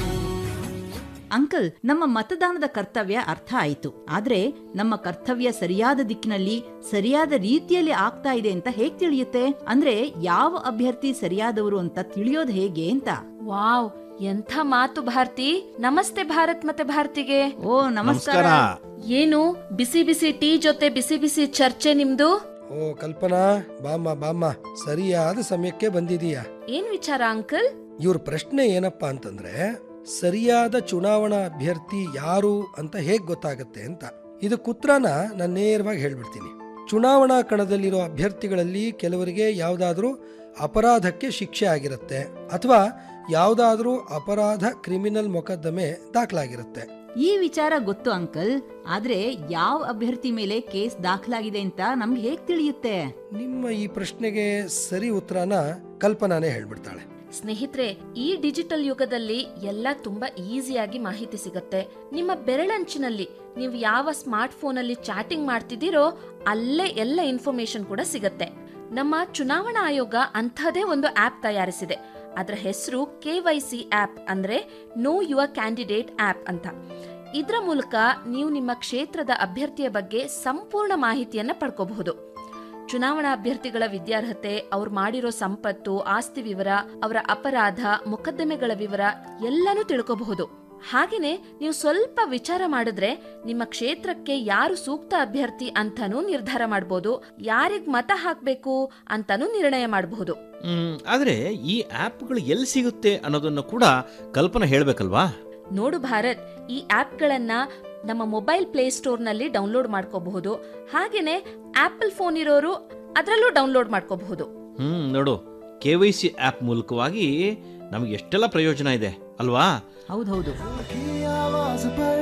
ಅಂಕಲ್ ನಮ್ಮ ಮತದಾನದ ಕರ್ತವ್ಯ ಅರ್ಥ ಆಯಿತು ಆದ್ರೆ ನಮ್ಮ ಕರ್ತವ್ಯ ಸರಿಯಾದ ದಿಕ್ಕಿನಲ್ಲಿ ಸರಿಯಾದ ರೀತಿಯಲ್ಲಿ ಆಗ್ತಾ ಇದೆ ಅಂತ ಹೇಗ್ ತಿಳಿಯುತ್ತೆ ಅಂದ್ರೆ ಯಾವ ಅಭ್ಯರ್ಥಿ ಸರಿಯಾದವರು ಅಂತ ತಿಳಿಯೋದು ಹೇಗೆ ಅಂತ ವಾವ್ ಎಂಥ ಮಾತು ಭಾರತಿ ನಮಸ್ತೆ ಭಾರತ್ ಮತ್ತೆ ಭಾರತಿಗೆ ಓ ನಮಸ್ಕಾರ ಏನು ಬಿಸಿ ಬಿಸಿ ಟೀ ಜೊತೆ ಬಿಸಿ ಬಿಸಿ ಚರ್ಚೆ ನಿಮ್ದು ಓ ಕಲ್ಪನಾ ಬಾಮ್ಮ ಬಾಮ್ಮ ಸರಿಯಾದ ಸಮಯಕ್ಕೆ ಬಂದಿದೀಯಾ ಏನ್ ವಿಚಾರ ಅಂಕಲ್ ಇವ್ರ ಪ್ರಶ್ನೆ ಏನಪ್ಪಾ ಅಂತಂದ್ರೆ ಸರಿಯಾದ ಚುನಾವಣಾ ಅಭ್ಯರ್ಥಿ ಯಾರು ಅಂತ ಹೇಗ್ ಗೊತ್ತಾಗತ್ತೆ ಅಂತ ಇದು ಕುತ್ರನ ನಾನು ನೇರವಾಗಿ ಹೇಳ್ಬಿಡ್ತೀನಿ ಚುನಾವಣಾ ಕಣದಲ್ಲಿರೋ ಅಭ್ಯರ್ಥಿಗಳಲ್ಲಿ ಕೆಲವರಿಗೆ ಯಾವುದಾದ್ರೂ ಅಪರಾಧಕ್ಕೆ ಶಿಕ್ಷೆ ಆಗಿರುತ್ತೆ ಅಥವಾ ಯಾವುದಾದ್ರೂ ಅಪರಾಧ ಕ್ರಿಮಿನಲ್ ಮೊಕದ್ದಮೆ ದಾಖಲಾಗಿರುತ್ತೆ ಈ ವಿಚಾರ ಗೊತ್ತು ಅಂಕಲ್ ಆದ್ರೆ ಯಾವ ಅಭ್ಯರ್ಥಿ ಮೇಲೆ ಕೇಸ್ ದಾಖಲಾಗಿದೆ ಅಂತ ನಮ್ಗೆ ಹೇಗ್ ತಿಳಿಯುತ್ತೆ ನಿಮ್ಮ ಈ ಪ್ರಶ್ನೆಗೆ ಸರಿ ಉತ್ತರನ ಕಲ್ಪನಾನೇ ಹೇಳ್ಬಿಡ್ತಾಳೆ ಸ್ನೇಹಿತರೆ ಈ ಡಿಜಿಟಲ್ ಯುಗದಲ್ಲಿ ಎಲ್ಲ ತುಂಬಾ ಈಸಿಯಾಗಿ ಮಾಹಿತಿ ಸಿಗತ್ತೆ ನಿಮ್ಮ ಬೆರಳಂಚಿನಲ್ಲಿ ನೀವು ಯಾವ ಸ್ಮಾರ್ಟ್ ಫೋನ್ ಅಲ್ಲಿ ಚಾಟಿಂಗ್ ಮಾಡ್ತಿದ್ದೀರೋ ಅಲ್ಲೇ ಎಲ್ಲ ಇನ್ಫಾರ್ಮೇಶನ್ ಕೂಡ ಸಿಗತ್ತೆ ನಮ್ಮ ಚುನಾವಣಾ ಆಯೋಗ ಅಂಥದೇ ಒಂದು ಆಪ್ ತಯಾರಿಸಿದೆ ಅದರ ಹೆಸರು ಕೆ ವೈ ಸಿ ಆಪ್ ಅಂದ್ರೆ ನೋ ಯುವರ್ ಕ್ಯಾಂಡಿಡೇಟ್ ಆಪ್ ಅಂತ ಇದರ ಮೂಲಕ ನೀವು ನಿಮ್ಮ ಕ್ಷೇತ್ರದ ಅಭ್ಯರ್ಥಿಯ ಬಗ್ಗೆ ಸಂಪೂರ್ಣ ಮಾಹಿತಿಯನ್ನ ಪಡ್ಕೋಬಹುದು ಚುನಾವಣಾ ಅಭ್ಯರ್ಥಿಗಳ ವಿದ್ಯಾರ್ಹತೆ ಅವ್ರು ಮಾಡಿರೋ ಸಂಪತ್ತು ಆಸ್ತಿ ವಿವರ ಅವರ ಅಪರಾಧ ಮೊಕದ್ದಮೆಗಳ ವಿವರ ಎಲ್ಲನೂ ತಿಳ್ಕೋಬಹುದು ಹಾಗೇನೆ ನೀವು ಸ್ವಲ್ಪ ವಿಚಾರ ಮಾಡಿದ್ರೆ ನಿಮ್ಮ ಕ್ಷೇತ್ರಕ್ಕೆ ಯಾರು ಸೂಕ್ತ ಅಭ್ಯರ್ಥಿ ಅಂತಾನೂ ನಿರ್ಧಾರ ಮಾಡಬಹುದು ಯಾರಿಗ್ ಮತ ಹಾಕ್ಬೇಕು ಅಂತಾನೂ ನಿರ್ಣಯ ಮಾಡಬಹುದು ಹ್ಮ್, ಆದ್ರೆ ಈ ಆಪ್ಗಳು ಎಲ್ಲಿ ಸಿಗುತ್ತೆ ಅನ್ನೋದನ್ನು ಕೂಡ ಕಲ್ಪನಾ ಹೇಳ್ಬೇಕಲ್ವಾ ನೋಡು ಭಾರತ್ ಈ ಆಪ್ಗಳನ್ನ ನಮ್ಮ ಮೊಬೈಲ್ ಪ್ಲೇ ಸ್ಟೋರ್ನಲ್ಲಿ ಡೌನ್ಲೋಡ್ ಮಾಡ್ಕೋಬಹುದು ಹಾಗೇನೆ ಆಪಲ್ ಫೋನ್ ಇರೋರು ಅದರಲ್ಲೂ ಡೌನ್ಲೋಡ್ ಮಾಡ್ಕೋಬಹುದು ಹ್ಮ್ ನೋಡು ಕೆ ವೈ ಸಿ ಆಪ್ ಮೂಲಕವಾಗಿ ನಮ್ಗೆ ಎಷ್ಟೆಲ್ಲ ಪ್ರಯೋಜನ ಇದೆ ಅಲ್ವಾ ಹೌದೌದು की आवाज पर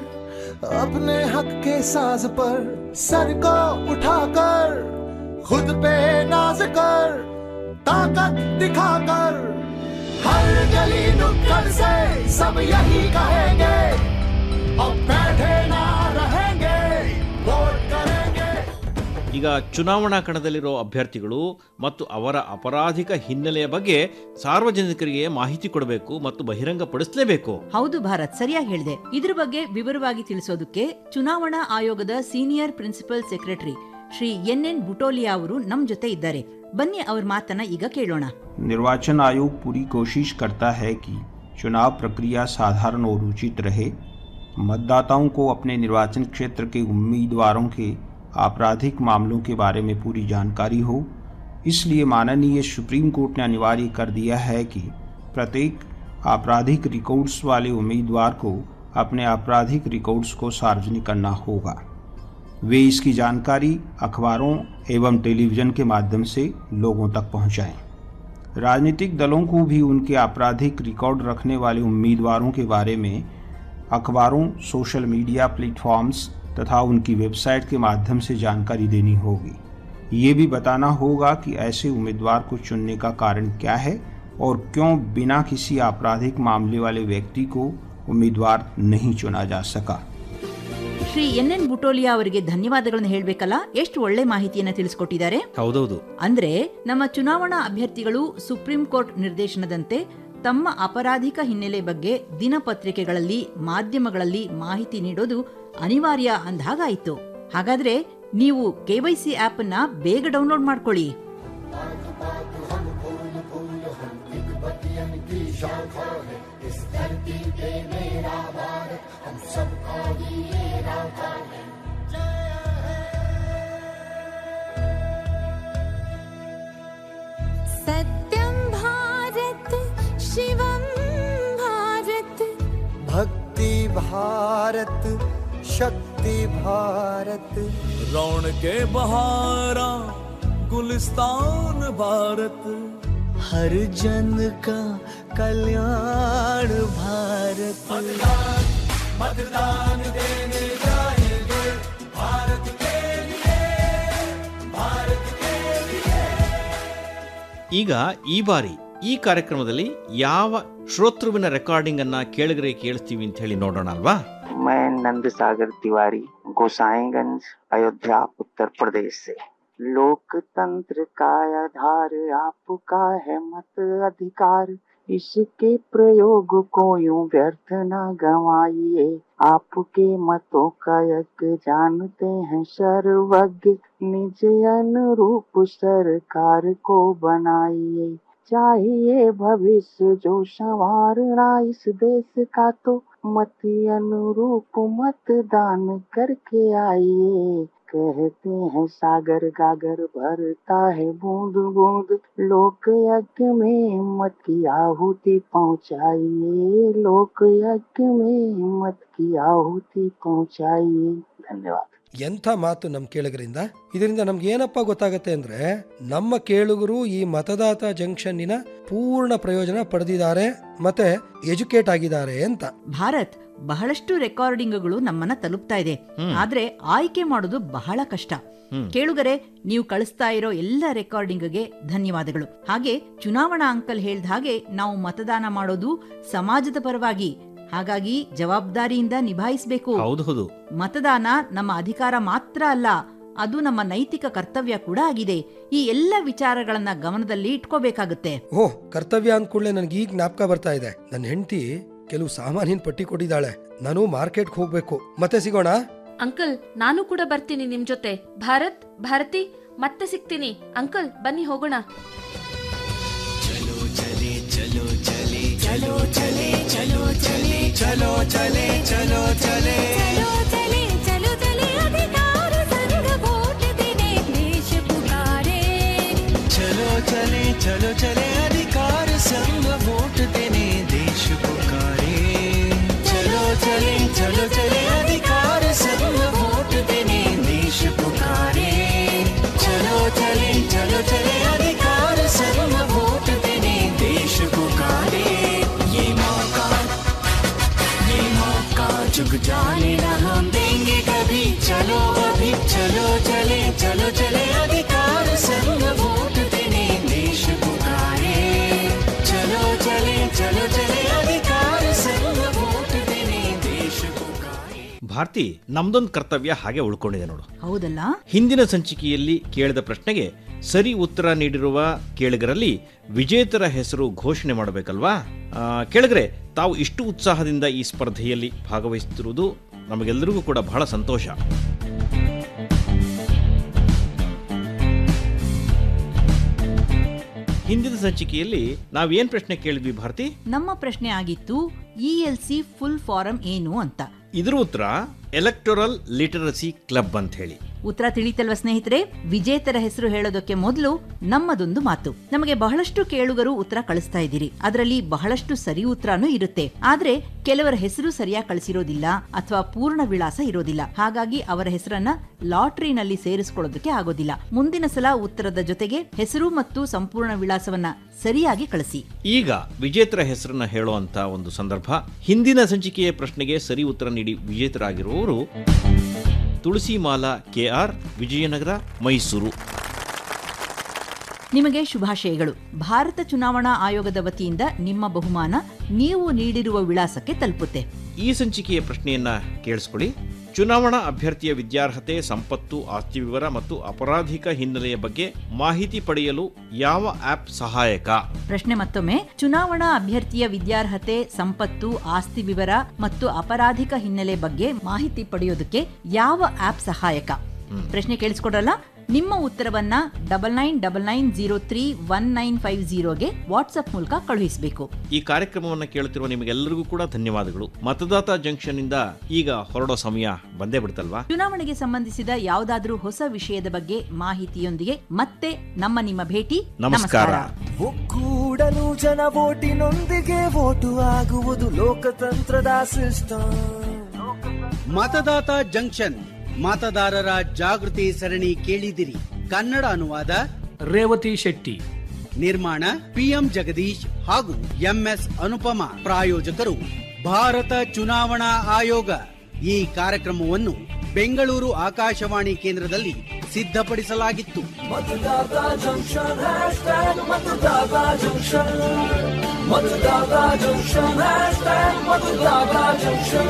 अपने हक के साज पर सर को उठाकर खुद पे नाज कर ताकत दिखाकर हर गली नुक्कड़ से सब यही कहेंगे अब बैठे ना रहेंगे वोट करेंगे ಈಗ ಚುನಾವಣಾ ಕಣದಲ್ಲಿರೋ ಅಭ್ಯರ್ಥಿಗಳು ಮತ್ತು ಅವರ ಅಪರಾಧಿಕ ಹಿನ್ನೆಲೆಯ ಬಗ್ಗೆ ಸಾರ್ವಜನಿಕರಿಗೆ ಮಾಹಿತಿ ಕೊಡಬೇಕು ಮತ್ತು ಬಹಿರಂಗಪಡಿಸಲೇಬೇಕು ಹೌದು ಭಾರತ್ ಸರಿಯಾಗಿ ಹೇಳಿದೆ ಇದ್ರ ಬಗ್ಗೆ ವಿವರವಾಗಿ ತಿಳಿಸೋದಕ್ಕೆ ಚುನಾವಣಾ ಆಯೋಗದ senior principal secretary Shri N N Butolia ಅವರು ನಮ್ ಜೊತೆ ಇದ್ದಾರೆ ಬನ್ನಿ ಅವ್ರ ಮಾತನ್ನ ಈಗ ಕೇಳೋಣ निर्वाचन आयोग पूरी कोशिश करता है कि चुनाव प्रक्रिया साधारण और उचित रहे मतदाताओं को अपने निर्वाचन क्षेत्र के उम्मीदवारों के आपराधिक मामलों के बारे में पूरी जानकारी हो इसलिए माननीय सुप्रीम कोर्ट ने अनिवार्य कर दिया है कि प्रत्येक आपराधिक रिकॉर्ड्स वाले उम्मीदवार को अपने आपराधिक रिकॉर्ड्स को सार्वजनिक करना होगा वे इसकी जानकारी अखबारों एवं टेलीविज़न के माध्यम से लोगों तक पहुंचाएं। राजनीतिक दलों को भी उनके आपराधिक रिकॉर्ड रखने वाले उम्मीदवारों के बारे में अखबारों सोशल मीडिया प्लेटफॉर्म्स तथा उनकी वेबसाइट के माध्यम से जानकारी देनी होगी ये भी बताना होगा कि ऐसे उम्मीदवार को चुनने का कारण क्या है और क्यों बिना किसी आपराधिक मामले वाले व्यक्ति को उम्मीदवार नहीं चुना जा सका ಶ್ರೀ ಎನ್ ಎನ್ ಬುಟೋಲಿಯಾ ಅವರಿಗೆ ಧನ್ಯವಾದಗಳನ್ನು ಹೇಳಬೇಕಲ್ಲ ಎಷ್ಟು ಒಳ್ಳೆ ಮಾಹಿತಿಯನ್ನ ತಿಳಿಸ್ಕೊಟ್ಟಿದ್ದಾರೆ ಹೌದೌದು ಅಂದ್ರೆ ನಮ್ಮ ಚುನಾವಣಾ ಅಭ್ಯರ್ಥಿಗಳು ಸುಪ್ರೀಂ ಕೋರ್ಟ್ ನಿರ್ದೇಶನದಂತೆ ತಮ್ಮ ಅಪರಾಧಿಕ ಹಿನ್ನೆಲೆ ಬಗ್ಗೆ ದಿನಪತ್ರಿಕೆಗಳಲ್ಲಿ ಮಾಧ್ಯಮಗಳಲ್ಲಿ ಮಾಹಿತಿ ನೀಡೋದು ಅನಿವಾರ್ಯ ಅಂದ್ಹಾಗಾಯ್ತು ಹಾಗಾದ್ರೆ ನೀವು ಕೆವೈಸಿ ಆಪ್ ಅನ್ನ ಬೇಗ ಡೌನ್ಲೋಡ್ ಮಾಡ್ಕೊಳ್ಳಿ सत्यं भारत शिवं भारत भक्ति भारत शक्ति भारत रौनके बहारा गुलिस्तान भारत हर जन का कल्याण भारत मतदान देने जाएंगे भारत के लिए भारत के लिए ಈಗ ಈ ಬಾರಿ ಈ ಕಾರ್ಯಕ್ರಮದಲ್ಲಿ ಯಾವ ಶ್ರೋತೃವಿನ ರೆಕಾರ್ಡಿಂಗ್ ಅನ್ನ ಕೇಳಿದ್ರೆ ಕೇಳಿಸ್ತೀವಿ ಅಂತ ಹೇಳಿ ನೋಡೋಣ ಅಲ್ವಾ मैं नंद सागर तिवारी गोसाईगंज अयोध्या उत्तर प्रदेश से लोकतंत्र का आधार आपका है मत अधिकार इसके प्रयोग को यूं व्यर्थ न गवाइए आपके मतों का यक जानते हैं सर्वज्ञ निज अनुरूप सरकार को बनाइए चाहिए भविष्य जो संवारना इस देश का तो मत अनुरूप मतदान करके आइए कहते हैं सागर गागर भरता है बूंद बूंद लोक यज्ञ में मत की आहुति पहुंचाइए लोक यज्ञ में मत की आहुति पहुंचाइए धन्यवाद ಎಂಥ ಮಾತು ನಮ್ಮ ಕೇಳುಗರಿಂದ ಇದರಿಂದ ನಮ್ಗೆ ಏನಪ್ಪ ಗೊತ್ತಾಗತ್ತೆ ಅಂದ್ರೆ ನಮ್ಮ ಕೇಳುಗರು ಈ ಮತದಾತ ಜಂಕ್ಷನ್ನಿನ ಪೂರ್ಣ ಪ್ರಯೋಜನ ಪಡೆದಿದ್ದಾರೆ ಮತ್ತೆ ಎಜುಕೇಟ್ ಆಗಿದ್ದಾರೆ ಅಂತ ಭಾರತ್ ಬಹಳಷ್ಟು ರೆಕಾರ್ಡಿಂಗ್ಗಳು ನಮ್ಮನ್ನ ತಲುಪ್ತಾ ಇದೆ ಆದ್ರೆ ಆಯ್ಕೆ ಮಾಡೋದು ಬಹಳ ಕಷ್ಟ ಕೇಳುಗರೆ ನೀವು ಕಳಿಸ್ತಾ ಇರೋ ಎಲ್ಲ ರೆಕಾರ್ಡಿಂಗ್ಗೆ ಧನ್ಯವಾದಗಳು ಹಾಗೆ ಚುನಾವಣಾ ಅಂಕಲ್ ಹೇಳ್ದ ಹಾಗೆ ನಾವು ಮತದಾನ ಮಾಡೋದು ಸಮಾಜದ ಪರವಾಗಿ ಹಾಗಾಗಿ ಜವಾಬ್ದಾರಿಯಿಂದ ನಿಭಾಯಿಸಬೇಕು ಹೌದು ಹೌದು ಮತದಾನ ನಮ್ಮ ಅಧಿಕಾರ ಮಾತ್ರ ಅಲ್ಲ ಅದು ನಮ್ಮ ನೈತಿಕ ಕರ್ತವ್ಯ ಕೂಡ ಆಗಿದೆ ಈ ಎಲ್ಲ ವಿಚಾರಗಳನ್ನ ಗಮನದಲ್ಲಿ ಇಟ್ಕೋಬೇಕಾಗುತ್ತೆ ಓಹ್ ಕರ್ತವ್ಯ ಅಂದ್ಕೂಡ್ಲೆ ನನಗೆ ಈಗ ಜ್ಞಾಪಕ ಬರ್ತಾ ಇದೆ ನನ್ನ ಹೆಂಡತಿ ಕೆಲವು ಸಾಮಾನಿನ ಪಟ್ಟಿ ಕೊಟ್ಟಿದ್ದಾಳೆ ನಾನು ಮಾರ್ಕೆಟ್ಗೆ ಹೋಗ್ಬೇಕು ಮತ್ತೆ ಸಿಗೋಣ ಅಂಕಲ್ ನಾನು ಕೂಡ ಬರ್ತೀನಿ ನಿಮ್ ಜೊತೆ ಭಾರತ್ ಭಾರತಿ ಮತ್ತೆ ಸಿಗ್ತೀನಿ ಅಂಕಲ್ ಬನ್ನಿ ಹೋಗೋಣ चलो चले चलो चले चलो चले चलो चले चलो चले चलो चले चलो चले अधिकार संग वोट देने देश पुकारे चलो चले चलो चले अधिकार संग वोट देने देश पुकारे चलो चले चलो चले अधिकार संग वोट देने देश पुकारे चलो चले चलो चले अधिकार संग वोट देने देश पुकारे ये मौका ये मौका चुक जाने न हम देंगे कभी चलो अभी चलो चले चलो चले अधिकार संग वोट देने देश पुकारे चलो चले चलो चले अधिकार संग वोट देने देश पुकारे ಭಾರತಿ ನಮ್ದೊಂದು ಕರ್ತವ್ಯ ಹಾಗೆ ಉಳ್ಕೊಂಡಿದೆ ನೋಡು ಹೌದಲ್ಲ ಹಿಂದಿನ ಸಂಚಿಕೆಯಲ್ಲಿ ಕೇಳಿದ ಪ್ರಶ್ನೆಗೆ ಸರಿ ಉತ್ತರ ನೀಡಿರುವ ಕೇಳಿಗರಲ್ಲಿ ವಿಜೇತರ ಹೆಸರು ಘೋಷಣೆ ಮಾಡಬೇಕಲ್ವಾ ಆ, ಕೇಳಿಗರೆ ತಾವು ಇಷ್ಟು ಉತ್ಸಾಹದಿಂದ ಈ ಸ್ಪರ್ಧೆಯಲ್ಲಿ ಭಾಗವಹಿಸುತ್ತಿರುವುದು ನಮಗೆಲ್ಲರಿಗೂ ಕೂಡ ಬಹಳ ಸಂತೋಷ ಹಿಂದಿನ ಸಂಚಿಕೆಯಲ್ಲಿ ನಾವೇನ್ ಪ್ರಶ್ನೆ ಕೇಳಿದ್ವಿ ಭಾರತಿ ನಮ್ಮ ಪ್ರಶ್ನೆ ಆಗಿತ್ತು E L C full form ಏನು ಅಂತ ಇದ್ರ ಉತ್ತರ ಎಲೆಕ್ಟೋರಲ್ ಲಿಟರಸಿ ಕ್ಲಬ್ ಅಂತ ಹೇಳಿ ಉತ್ತರ ತಿಳಿತಲ್ವ ಸ್ನೇಹಿತರೆ ವಿಜೇತರ ಹೆಸರು ಹೇಳೋದಕ್ಕೆ ಮೊದಲು ನಮ್ಮದೊಂದು ಮಾತು ನಮಗೆ ಬಹಳಷ್ಟು ಕೇಳುಗರು ಉತ್ತರ ಕಳಿಸ್ತಾ ಇದ್ದೀರಿ ಅದರಲ್ಲಿ ಬಹಳಷ್ಟು ಸರಿ ಉತ್ತರನೂ ಇರುತ್ತೆ ಆದ್ರೆ ಕೆಲವರ ಹೆಸರು ಸರಿಯಾಗಿ ಕಳಿಸಿರೋದಿಲ್ಲ ಅಥವಾ ಪೂರ್ಣ ವಿಳಾಸ ಇರೋದಿಲ್ಲ ಹಾಗಾಗಿ ಅವರ ಹೆಸರನ್ನ ಲಾಟ್ರಿನಲ್ಲಿ ಸೇರಿಸ್ಕೊಳ್ಳೋದಕ್ಕೆ ಆಗೋದಿಲ್ಲ ಮುಂದಿನ ಸಲ ಉತ್ತರದ ಜೊತೆಗೆ ಹೆಸರು ಮತ್ತು ಸಂಪೂರ್ಣ ವಿಳಾಸವನ್ನ ಸರಿಯಾಗಿ ಕಳಿಸಿ ಈಗ ವಿಜೇತರ ಹೆಸರನ್ನ ಹೇಳುವಂತ ಒಂದು ಸಂದರ್ಭ ಹಿಂದಿನ ಸಂಚಿಕೆಯ ಪ್ರಶ್ನೆಗೆ ಸರಿ ಉತ್ತರ ನೀಡಿ ವಿಜೇತರಾಗಿರುವವರು ತುಳಸಿಮಾಲಾ ಕೆಆರ್ ವಿಜಯನಗರ ಮೈಸೂರು ನಿಮಗೆ ಶುಭಾಶಯಗಳು ಭಾರತ ಚುನಾವಣಾ ಆಯೋಗದ ವತಿಯಿಂದ ನಿಮ್ಮ ಬಹುಮಾನ ನೀವು ನೀಡಿರುವ ವಿಳಾಸಕ್ಕೆ ತಲುಪುತ್ತೆ ಈ ಸಂಚಿಕೆಯ ಪ್ರಶ್ನೆಯನ್ನ ಕೇಳಿಸ್ಕೊಳ್ಳಿ ಚುನಾವಣಾ ಅಭ್ಯರ್ಥಿಯ ವಿದ್ಯಾರ್ಹತೆ ಸಂಪತ್ತು ಆಸ್ತಿ ವಿವರ ಮತ್ತು ಅಪರಾಧಿಕ ಹಿನ್ನೆಲೆಯ ಬಗ್ಗೆ ಮಾಹಿತಿ ಪಡೆಯಲು ಯಾವ ಆಪ್ ಸಹಾಯಕ ಪ್ರಶ್ನೆ ಮತ್ತೊಮ್ಮೆ ಚುನಾವಣಾ ಅಭ್ಯರ್ಥಿಯ ವಿದ್ಯಾರ್ಹತೆ ಸಂಪತ್ತು ಆಸ್ತಿ ವಿವರ ಮತ್ತು ಅಪರಾಧಿಕ ಹಿನ್ನೆಲೆ ಬಗ್ಗೆ ಮಾಹಿತಿ ಪಡೆಯೋದಕ್ಕೆ ಯಾವ ಆಪ್ ಸಹಾಯಕ ಪ್ರಶ್ನೆ ಕೇಳಿಸ್ಕೊಡ್ರಲ್ಲ ನಿಮ್ಮ ಉತ್ತರವನ್ನ double nine double nine zero three one nine five ಜೀರೋಗೆ ವಾಟ್ಸ್ಆಪ್ ಮೂಲಕ ಕಳುಹಿಸಬೇಕು ಈ ಕಾರ್ಯಕ್ರಮವನ್ನು ಕೇಳುತ್ತಿರುವ ನಿಮಗೆಲ್ಲರಿಗೂ ಕೂಡ ಧನ್ಯವಾದಗಳು ಮತದಾತ ಜಂಕ್ಷನ್ ಇಂದ ಈಗ ಹೊರಡೋ ಸಮಯ ಬಂದೇ ಬಿಡ್ತಲ್ವಾ ಚುನಾವಣೆಗೆ ಸಂಬಂಧಿಸಿದ ಯಾವುದಾದ್ರೂ ಹೊಸ ವಿಷಯದ ಬಗ್ಗೆ ಮಾಹಿತಿಯೊಂದಿಗೆ ಮತ್ತೆ ನಮ್ಮ ನಿಮ್ಮ ಭೇಟಿ ನಮಸ್ಕಾರ ಒಕ್ಕೂಡಲು ಜನ ಓಟಿನೊಂದಿಗೆ ಓಟು ಆಗುವುದು ಲೋಕತಂತ್ರದ ಸಿಸ್ಟಮ್ ಮತದಾತ ಜಂಕ್ಷನ್ ಮತದಾರರ ಜಾಗೃತಿ ಸರಣಿ ಕೇಳಿದಿರಿ ಕನ್ನಡ ಅನುವಾದ ರೇವತಿ ಶೆಟ್ಟಿ ನಿರ್ಮಾಣ ಪಿಎಂ ಜಗದೀಶ್ ಹಾಗೂ ಎಂಎಸ್ ಅನುಪಮ ಪ್ರಾಯೋಜಕರು ಭಾರತ ಚುನಾವಣಾ ಆಯೋಗ ಈ ಕಾರ್ಯಕ್ರಮವನ್ನು ಬೆಂಗಳೂರು ಆಕಾಶವಾಣಿ ಕೇಂದ್ರದಲ್ಲಿ ಸಿದ್ಧಪಡಿಸಲಾಗಿತ್ತು ಮತದಾತ ಜಂಕ್ಷನ್ ಹ್ಯಾಶ್ಟ್ಯಾಗ್ ಮತದಾತ ಜಂಕ್ಷನ್ ಮತದಾತ ಜಂಕ್ಷನ್ ಹ್ಯಾಶ್ಟ್ಯಾಗ್ ಮತದಾತ ಜಂಕ್ಷನ್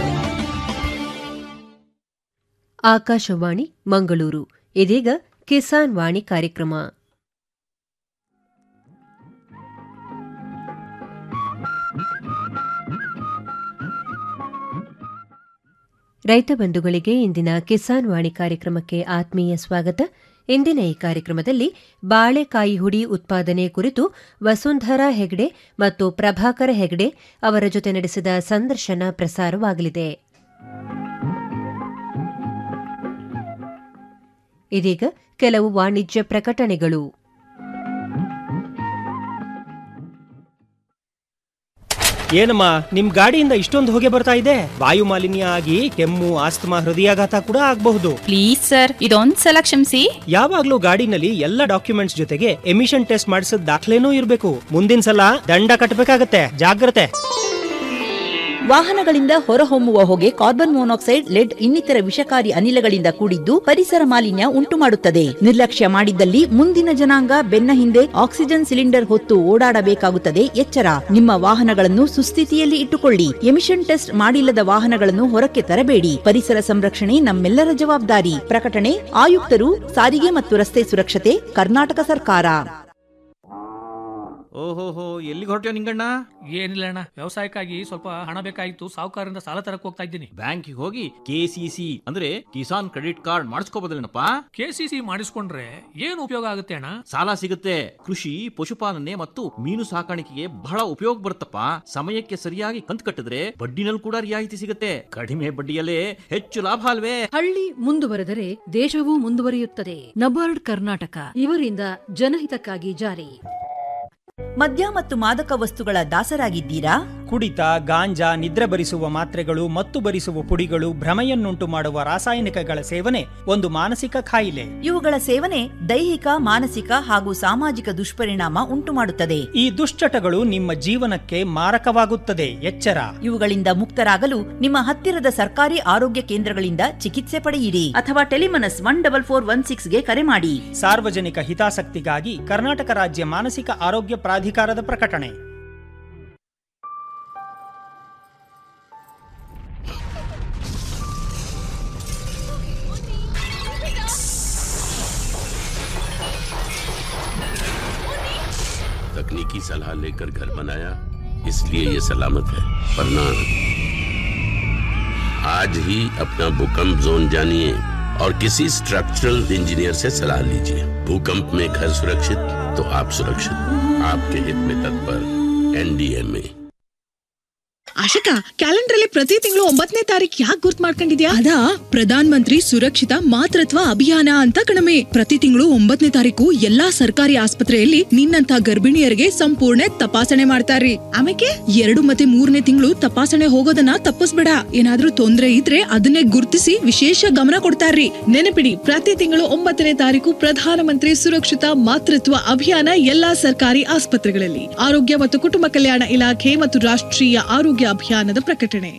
ಆಕಾಶವಾಣಿ ಮಂಗಳೂರು ಇದೀಗ ಕಿಸಾನ್ ವಾಣಿ ಕಾರ್ಯಕ್ರಮ ರೈತ ಬಂಧುಗಳಿಗೆ ಇಂದಿನ ಕಿಸಾನ್ ವಾಣಿ ಕಾರ್ಯಕ್ರಮಕ್ಕೆ ಆತ್ಮೀಯ ಸ್ವಾಗತ ಇಂದಿನ ಈ ಕಾರ್ಯಕ್ರಮದಲ್ಲಿ ಬಾಳೆಕಾಯಿ ಹುಡಿ ಉತ್ಪಾದನೆ ಕುರಿತು ವಸುಂಧರಾ ಹೆಗ್ಡೆ ಮತ್ತು ಪ್ರಭಾಕರ ಹೆಗ್ಡೆ ಅವರ ಜೊತೆ ನಡೆಸಿದ ಸಂದರ್ಶನ ಪ್ರಸಾರವಾಗಲಿದೆ ಇದೀಗ ಕೆಲವು ವಾಣಿಜ್ಯ ಪ್ರಕಟಣೆಗಳು ಏನಮ್ಮ ನಿಮ್ ಗಾಡಿಯಿಂದ ಇಷ್ಟೊಂದು ಹೊಗೆ ಬರ್ತಾ ಇದೆ ವಾಯು ಮಾಲಿನ್ಯ ಆಗಿ ಕೆಮ್ಮು ಆಸ್ತಮಾ ಹೃದಯಾಘಾತ ಕೂಡ ಆಗಬಹುದು ಪ್ಲೀಸ್ ಸರ್ ಇದೊಂದ್ ಸಲ ಕ್ಷಮಿಸಿ ಯಾವಾಗ್ಲೂ ಗಾಡಿನಲ್ಲಿ ಎಲ್ಲ ಡಾಕ್ಯುಮೆಂಟ್ಸ್ ಜೊತೆಗೆ ಎಮಿಷನ್ ಟೆಸ್ಟ್ ಮಾಡಿಸಿದ ದಾಖಲೆನೂ ಇರಬೇಕು ಮುಂದಿನ ಸಲ ದಂಡ ಕಟ್ಟಬೇಕಾಗತ್ತೆ ಜಾಗ್ರತೆ ವಾಹನಗಳಿಂದ ಹೊರಹೊಮ್ಮುವ ಹೊಗೆ ಕಾರ್ಬನ್ ಮೊನಾಕ್ಸೈಡ್ ಲೆಡ್ ಇನ್ನಿತರ ವಿಷಕಾರಿ ಅನಿಲಗಳಿಂದ ಕೂಡಿದ್ದು ಪರಿಸರ ಮಾಲಿನ್ಯ ಉಂಟು ಮಾಡುತ್ತದೆ ನಿರ್ಲಕ್ಷ್ಯ ಮಾಡಿದ್ದಲ್ಲಿ ಮುಂದಿನ ಜನಾಂಗ ಬೆನ್ನ ಹಿಂದೆ ಆಕ್ಸಿಜನ್ ಸಿಲಿಂಡರ್ ಹೊತ್ತು ಓಡಾಡಬೇಕಾಗುತ್ತದೆ ಎಚ್ಚರ ನಿಮ್ಮ ವಾಹನಗಳನ್ನು ಸುಸ್ಥಿತಿಯಲ್ಲಿ ಇಟ್ಟುಕೊಳ್ಳಿ ಎಮಿಷನ್ ಟೆಸ್ಟ್ ಮಾಡಿಲ್ಲದ ವಾಹನಗಳನ್ನು ಹೊರಕ್ಕೆ ತರಬೇಡಿ ಪರಿಸರ ಸಂರಕ್ಷಣೆ ನಮ್ಮೆಲ್ಲರ ಜವಾಬ್ದಾರಿ ಪ್ರಕಟಣೆ ಆಯುಕ್ತರು ಸಾರಿಗೆ ಮತ್ತು ರಸ್ತೆ ಸುರಕ್ಷತೆ ಕರ್ನಾಟಕ ಸರ್ಕಾರ ಓಹೋಹೋ ಎಲ್ಲಿಗೆ ಹೊರಟ್ಯೋ ನಿಂಗಣ್ಣ ಏನಿಲ್ಲ ಅಣ್ಣ ವ್ಯವಸಾಯಕ್ಕಾಗಿ ಸ್ವಲ್ಪ ಹಣ ಬೇಕಾಗಿತ್ತು ಸಾಹುಕಾರರಿಂದ ಸಾಲ ತರಕ್ ಹೋಗ್ತಾ ಇದ್ದೀನಿ ಬ್ಯಾಂಕಿಗೆ ಹೋಗಿ ಕೆಸಿಸಿ ಅಂದ್ರೆ ಕಿಸಾನ್ ಕ್ರೆಡಿಟ್ ಕಾರ್ಡ್ ಮಾಡಿಸ್ಕೋಬೋದಲ್ಲೇನಪ್ಪ ಕೆಸಿಸಿ ಮಾಡಿಸ್ಕೊಂಡ್ರೆ ಏನು ಉಪಯೋಗ ಆಗುತ್ತೆ ಅಣ್ಣ ಸಾಲ ಸಿಗುತ್ತೆ ಕೃಷಿ ಪಶುಪಾಲನೆ ಮತ್ತು ಮೀನು ಸಾಕಾಣಿಕೆಗೆ ಬಹಳ ಉಪಯೋಗ ಬರುತ್ತಪ್ಪ ಸಮಯಕ್ಕೆ ಸರಿಯಾಗಿ ಕಂತು ಕಟ್ಟಿದ್ರೆ ಬಡ್ಡಿನಲ್ಲಿ ಕೂಡ ರಿಯಾಯಿತಿ ಸಿಗುತ್ತೆ ಕಡಿಮೆ ಬಡ್ಡಿಯಲ್ಲೇ ಹೆಚ್ಚು ಲಾಭ ಅಲ್ವೇ ಹಳ್ಳಿ ಮುಂದುವರೆದರೆ ದೇಶವೂ ಮುಂದುವರಿಯುತ್ತದೆ ನಬಾರ್ಡ್ ಕರ್ನಾಟಕ ಇವರಿಂದ ಜನಹಿತಕ್ಕಾಗಿ ಜಾರಿ ಮದ್ಯ ಮತ್ತು ಮಾದಕ ವಸ್ತುಗಳ ದಾಸರಾಗಿದ್ದೀರಾ ಕುಡಿತ ಗಾಂಜಾ ನಿದ್ರೆ ಬರಿಸುವ ಮಾತ್ರೆಗಳು ಮತ್ತು ಬರಿಸುವ ಪುಡಿಗಳು ಭ್ರಮೆಯನ್ನುಂಟು ಮಾಡುವ ರಾಸಾಯನಿಕಗಳ ಸೇವನೆ ಒಂದು ಮಾನಸಿಕ ಕಾಯಿಲೆ ಇವುಗಳ ಸೇವನೆ ದೈಹಿಕ ಮಾನಸಿಕ ಹಾಗೂ ಸಾಮಾಜಿಕ ದುಷ್ಪರಿಣಾಮ ಉಂಟುಮಾಡುತ್ತದೆ ಈ ದುಶ್ಚಟಗಳು ನಿಮ್ಮ ಜೀವನಕ್ಕೆ ಮಾರಕವಾಗುತ್ತದೆ ಎಚ್ಚರ ಇವುಗಳಿಂದ ಮುಕ್ತರಾಗಲು ನಿಮ್ಮ ಹತ್ತಿರದ ಸರ್ಕಾರಿ ಆರೋಗ್ಯ ಕೇಂದ್ರಗಳಿಂದ ಚಿಕಿತ್ಸೆ ಪಡೆಯಿರಿ ಅಥವಾ Telemanas one double four one ಸಿಕ್ಸ್ಗೆ ಕರೆ ಮಾಡಿ ಸಾರ್ವಜನಿಕ ಹಿತಾಸಕ್ತಿಗಾಗಿ ಕರ್ನಾಟಕ ರಾಜ್ಯ ಮಾನಸಿಕ ಆರೋಗ್ಯ ಪ್ರಾಧಿಕಾರದ ಪ್ರಕಟಣೆ तकनीकी सलाह लेकर घर बनाया इसलिए ये सलामत है वरना आज ही अपना भूकंप जोन जानिए और किसी स्ट्रक्चरल इंजीनियर से सलाह लीजिए भूकंप में घर सुरक्षित तो आप सुरक्षित आपके हित में तत्पर एनडीएमए ಆಶಿಕಾ ಕ್ಯಾಲೆಂಡರ್ ಅಲ್ಲಿ ಪ್ರತಿ ತಿಂಗಳು ಒಂಬತ್ತನೇ ತಾರೀಕು ಯಾಕೆ ಗುರ್ತ್ ಮಾಡ್ಕೊಂಡಿದ್ಯಾ ಅದಾ ಪ್ರಧಾನ್ ಮಂತ್ರಿ ಸುರಕ್ಷಿತ ಮಾತೃತ್ವ ಅಭಿಯಾನ ಅಂತ ಕಣಮೆ ಪ್ರತಿ ತಿಂಗಳು ಒಂಬತ್ತನೇ ತಾರೀಕು ಎಲ್ಲಾ ಸರ್ಕಾರಿ ಆಸ್ಪತ್ರೆಯಲ್ಲಿ ನಿನ್ನಂತ ಗರ್ಭಿಣಿಯರಿಗೆ ಸಂಪೂರ್ಣ ತಪಾಸಣೆ ಮಾಡ್ತಾರ್ರಿ ಆಮೇಲೆ ಎರಡು ಮತ್ತೆ ಮೂರನೇ ತಿಂಗಳು ತಪಾಸಣೆ ಹೋಗೋದನ್ನ ತಪ್ಪಿಸ್ಬೇಡ ಏನಾದ್ರೂ ತೊಂದ್ರೆ ಇದ್ರೆ ಅದನ್ನೇ ಗುರ್ತಿಸಿ ವಿಶೇಷ ಗಮನ ಕೊಡ್ತಾರ್ರಿ ನೆನಪಿಡಿ ಪ್ರತಿ ತಿಂಗಳು ಒಂಬತ್ತನೇ ತಾರೀಕು ಪ್ರಧಾನಮಂತ್ರಿ ಸುರಕ್ಷಿತ ಮಾತೃತ್ವ ಅಭಿಯಾನ ಎಲ್ಲಾ ಸರ್ಕಾರಿ ಆಸ್ಪತ್ರೆಗಳಲ್ಲಿ ಆರೋಗ್ಯ ಮತ್ತು ಕುಟುಂಬ ಕಲ್ಯಾಣ ಇಲಾಖೆ ಮತ್ತು ರಾಷ್ಟ್ರೀಯ ಆರೋಗ್ಯ ಅಭಿಯಾನದ ಪ್ರಕಟಣೆ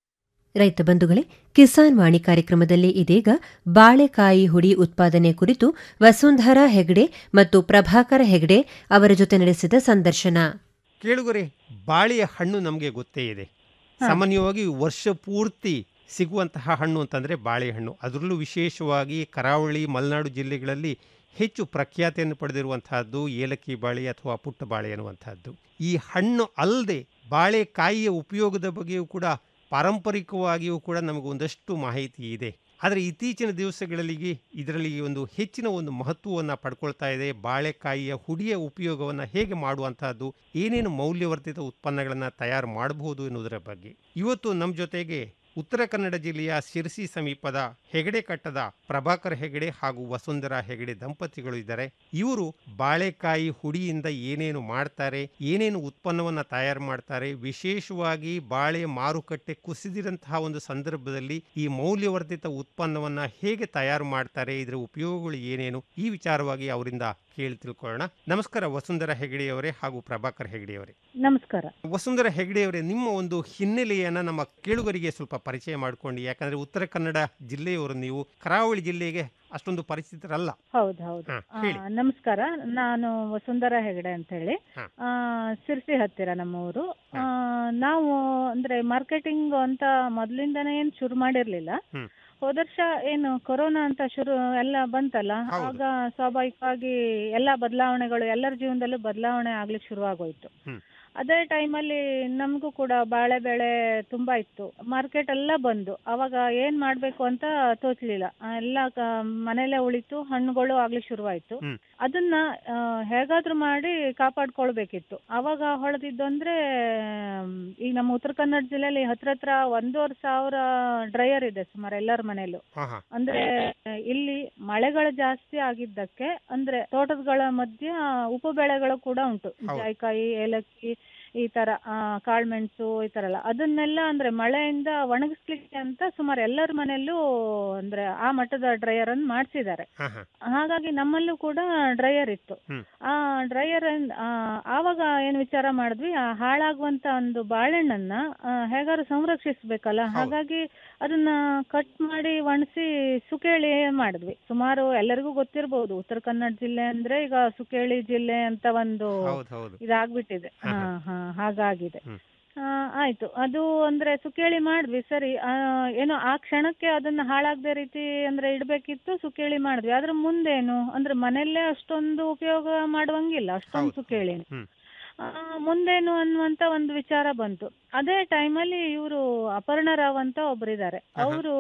ರೈತ ಬಂಧುಗಳೇ ಕಿಸಾನ್ ವಾಣಿ ಕಾರ್ಯಕ್ರಮದಲ್ಲಿ ಇದೀಗ ಬಾಳೆಕಾಯಿ ಹುಡಿ ಉತ್ಪಾದನೆ ಕುರಿತು ವಸುಂಧರಾ ಹೆಗ್ಡೆ ಮತ್ತು ಪ್ರಭಾಕರ ಹೆಗ್ಡೆ ಅವರ ಜೊತೆ ನಡೆಸಿದ ಸಂದರ್ಶನ ಕೇಳುಗರೆ ಬಾಳೆಯ ಹಣ್ಣು ನಮಗೆ ಗೊತ್ತೇ ಇದೆ ಸಾಮಾನ್ಯವಾಗಿ ವರ್ಷ ಪೂರ್ತಿ ಸಿಗುವಂತಹ ಹಣ್ಣು ಅಂತಂದರೆ ಬಾಳೆಹಣ್ಣು ಅದರಲ್ಲೂ ವಿಶೇಷವಾಗಿ ಕರಾವಳಿ ಮಲೆನಾಡು ಜಿಲ್ಲೆಗಳಲ್ಲಿ ಹೆಚ್ಚು ಪ್ರಖ್ಯಾತಿಯನ್ನು ಪಡೆದಿರುವಂತಹದ್ದು ಏಲಕ್ಕಿ ಬಾಳೆ ಅಥವಾ ಪುಟ್ಟ ಬಾಳೆ ಅನ್ನುವಂತಹದ್ದು ಈ ಹಣ್ಣು ಅಲ್ಲದೆ ಬಾಳೆಕಾಯಿಯ ಉಪಯೋಗದ ಬಗ್ಗೆಯೂ ಕೂಡ ಪಾರಂಪರಿಕವಾಗಿಯೂ ಕೂಡ ನಮಗೆ ಒಂದಷ್ಟು ಮಾಹಿತಿ ಇದೆ ಆದರೆ ಇತ್ತೀಚಿನ ದಿವಸಗಳಲ್ಲಿ ಇದರಲ್ಲಿ ಒಂದು ಹೆಚ್ಚಿನ ಒಂದು ಮಹತ್ವವನ್ನು ಪಡ್ಕೊಳ್ತಾ ಇದೆ ಬಾಳೆಕಾಯಿಯ ಹುಡಿಯ ಉಪಯೋಗವನ್ನು ಹೇಗೆ ಮಾಡುವಂತಹದ್ದು ಏನೇನು ಮೌಲ್ಯವರ್ಧಿತ ಉತ್ಪನ್ನಗಳನ್ನು ತಯಾರು ಮಾಡಬಹುದು ಎನ್ನುವುದರ ಬಗ್ಗೆ ಇವತ್ತು ನಮ್ಮ ಜೊತೆಗೆ ಉತ್ತರ ಕನ್ನಡ ಜಿಲ್ಲೆಯ ಶಿರಸಿ ಸಮೀಪದ ಹೆಗಡೆ ಕಟ್ಟದ ಪ್ರಭಾಕರ್ ಹೆಗಡೆ ಹಾಗೂ ವಸುಂಧರಾ ಹೆಗಡೆ ದಂಪತಿಗಳು ಇದ್ದಾರೆ ಇವರು ಬಾಳೆಕಾಯಿ ಹುಡಿಯಿಂದ ಏನೇನು ಮಾಡ್ತಾರೆ ಏನೇನು ಉತ್ಪನ್ನವನ್ನು ತಯಾರು ಮಾಡ್ತಾರೆ ವಿಶೇಷವಾಗಿ ಬಾಳೆ ಮಾರುಕಟ್ಟೆ ಕುಸಿದಿರಂತಹ ಒಂದು ಸಂದರ್ಭದಲ್ಲಿ ಈ ಮೌಲ್ಯವರ್ಧಿತ ಉತ್ಪನ್ನವನ್ನ ಹೇಗೆ ತಯಾರು ಮಾಡ್ತಾರೆ ಇದರ ಉಪಯೋಗಗಳು ಏನೇನು ಈ ವಿಚಾರವಾಗಿ ಅವರಿಂದ ಕೇಳಿ ತಿಳ್ಕೊಳ್ಳೋಣ ನಮಸ್ಕಾರ ವಸುಂಧರಾ ಹೆಗಡೆಯವರೇ ಹಾಗೂ ಪ್ರಭಾಕರ್ ಹೆಗಡೆಯವರೇ ನಮಸ್ಕಾರ ವಸುಂಧರಾ ಹೆಗಡೆಯವರೇ ನಿಮ್ಮ ಒಂದು ಹಿನ್ನೆಲೆಯನ್ನ ನಮ್ಮ ಕೇಳುಗರಿಗೆ ಸ್ವಲ್ಪ ಪರಿಚಯ ಮಾಡ್ಕೊಂಡು ಯಾಕಂದ್ರೆ ಉತ್ತರ ಕನ್ನಡ ಜಿಲ್ಲೆಯವರು ನೀವು ಕರಾವಳಿ ಜಿಲ್ಲೆಗೆ ಅಷ್ಟೊಂದು ಪರಿಚಿತರಲ್ಲ ಹೌದು ಹೌದು ಹಾ, ಆ, ಹೇಳಿ. ನಮಸ್ಕಾರ ನಾನು ವಸುಂಧರಾ ಹೆಗಡೆ ಅಂತ ಹೇಳಿ ಹಾ. ಆ, ಸಿರ್ಸಿ ಹತ್ತಿರ ನಮ್ಮ ಊರು ಆ, ನಾವು ಅಂದ್ರೆ ಮಾರ್ಕೆಟಿಂಗ್ ಅಂತ ಮೊದಲಿಂದನೇ ಏನು ಶುರು ಮಾಡಿರ್ಲಿಲ್ಲ ಹ್ಮ್. ಹೋದ ವರ್ಷ ಏನು ಕೊರೋನಾ ಅಂತ ಶುರು ಎಲ್ಲ ಬಂತಲ್ಲ ಹೌದು. ಆಗ ಸ್ವಾಭಾವಿಕವಾಗಿ ಎಲ್ಲ ಬದಲಾವಣೆಗಳು ಎಲ್ಲರ ಜೀವನದಲ್ಲೂ ಬದಲಾವಣೆ ಆಗ್ಲಿಕ್ಕೆ ಶುರುವಾಗೋಯ್ತು ಹ್ಮ್. ಅದೇ ಟೈಮಲ್ಲಿ ನಮಗೂ ಕೂಡ ಬಾಳೆ ಬೆಳೆ ತುಂಬಾ ಇತ್ತು ಮಾರ್ಕೆಟ್ ಎಲ್ಲ ಬಂದು ಅವಾಗ ಏನ್ ಮಾಡ್ಬೇಕು ಅಂತ ತೋಚ್ಲಿಲ್ಲ ಆ, ಎಲ್ಲ ಕ- ಮನೇಲೆ ಉಳಿತು ಹಣ್ಣುಗಳು ಆಗ್ಲಿಕ್ಕೆ ಶುರುವಾಯ್ತು ಹ್ಮ್. ಅದನ್ನ ಆ, ಹೇಗಾದ್ರೂ ಮಾಡಿ ಕಾಪಾಡ್ಕೊಳ್ಬೇಕಿತ್ತು ಅವಾಗ ಹೊಳೆದಿದ್ದು ಅಂದ್ರೆ ಆಮ್, ಈಗ ನಮ್ಮ ಉತ್ತರ ಕನ್ನಡ ಜಿಲ್ಲೆಯಲ್ಲಿ ಹತ್ರ ಹತ್ರ ಒಂದೂವರೆ ಸಾವಿರ ಡ್ರೈಯರ್ ಇದೆ ಸುಮಾರು ಎಲ್ಲರ ಮನೆಯಲ್ಲೂ ಹಾ ಹಾ ಅಂದ್ರೆ ಇಲ್ಲಿ ಮಳೆಗಳು ಜಾಸ್ತಿ ಆಗಿದ್ದಕ್ಕೆ ಅಂದ್ರೆ ತೋಟಗಳ ಮಧ್ಯ ಉಪ ಬೆಳೆಗಳು ಕೂಡ ಉಂಟು ಹೌದು. ಜಾಯಿಕಾಯಿ ಏಲಕ್ಕಿ ಈ ತರ ಆ, ಕಾಳ್ಮೆಣಸು ಈ ತರ ಎಲ್ಲ ಅದನ್ನೆಲ್ಲ ಅಂದ್ರೆ ಮಳೆಯಿಂದ ಒಣಗಿಸ್ಲಿಕ್ಕೆ ಅಂತ ಸುಮಾರು ಎಲ್ಲರ ಮನೆಯಲ್ಲೂ ಅಂದ್ರೆ ಆ ಮಟ್ಟದ ಡ್ರೈಯರ್ ಅನ್ನು ಮಾಡಿಸಿದ್ದಾರೆ ಹಾ ಹಾ ಹಾಗಾಗಿ ನಮ್ಮಲ್ಲೂ ಕೂಡ ಡ್ರೈಯರ್ ಇತ್ತು ಹ್ಮ್. ಆ ಡ್ರೈಯರ್ ಆವಾಗ ಏನ್ ವಿಚಾರ ಮಾಡಿದ್ವಿ ಆ ಹಾಳಾಗುವಂತ ಒಂದು ಬಾಳೆಹಣ್ಣನ್ನ ಆ, ಹೇಗಾದ್ರು ಸಂರಕ್ಷಿಸ್ಬೇಕಲ್ಲ ಹಾಗಾಗಿ ಅದನ್ನ ಕಟ್ ಮಾಡಿ ಒಣಸಿ ಸುಕೇಳಿ ಮಾಡಿದ್ವಿ ಸುಮಾರು ಎಲ್ಲರಿಗೂ ಗೊತ್ತಿರಬಹುದು ಉತ್ತರ ಕನ್ನಡ ಜಿಲ್ಲೆ ಅಂದ್ರೆ ಈಗ ಸುಕೇಳಿ ಜಿಲ್ಲೆ ಅಂತ ಒಂದು ಹೌದು ಹೌದು ಇದಾಗ್ಬಿಟ್ಟಿದೆ ಹಾ, ಹಾ ಹಾ. ಹಾ ಹಾಗಾಗಿದೆ ಹ್ಮ್. ಆ, ಆಯ್ತು ಅದು ಅಂದ್ರೆ ಸುಕೇಳಿ ಮಾಡಿದ್ವಿ ಸರಿ ಆ, ಏನೋ ಆ ಕ್ಷಣಕ್ಕೆ ಅದನ್ನ ಹಾಳಾಗದೆ ರೀತಿ ಅಂದ್ರೆ ಇಡ್ಬೇಕಿತ್ತು ಸುಕೇಳಿ ಮಾಡಿದ್ವಿ ಆದ್ರೆ ಮುಂದೇನು ಅಂದ್ರೆ ಮನೆಯಲ್ಲೇ ಅಷ್ಟೊಂದು ಉಪಯೋಗ ಮಾಡುವಂಗಿಲ್ಲ ಅಷ್ಟೊಂದು ಸುಕೇಳಿ ಹ್ಮ್. ಆ, ಮುಂದೇನು ಅನ್ನುವಂತ ಒಂದು ವಿಚಾರ ಬಂತು ಅದೇ ಟೈಮಲ್ಲಿ ಇವರು ಅಪರ್ಣ ರಾವ್ ಅಂತ ಒಬ್ರಿದ್ದಾರೆ ಅವರು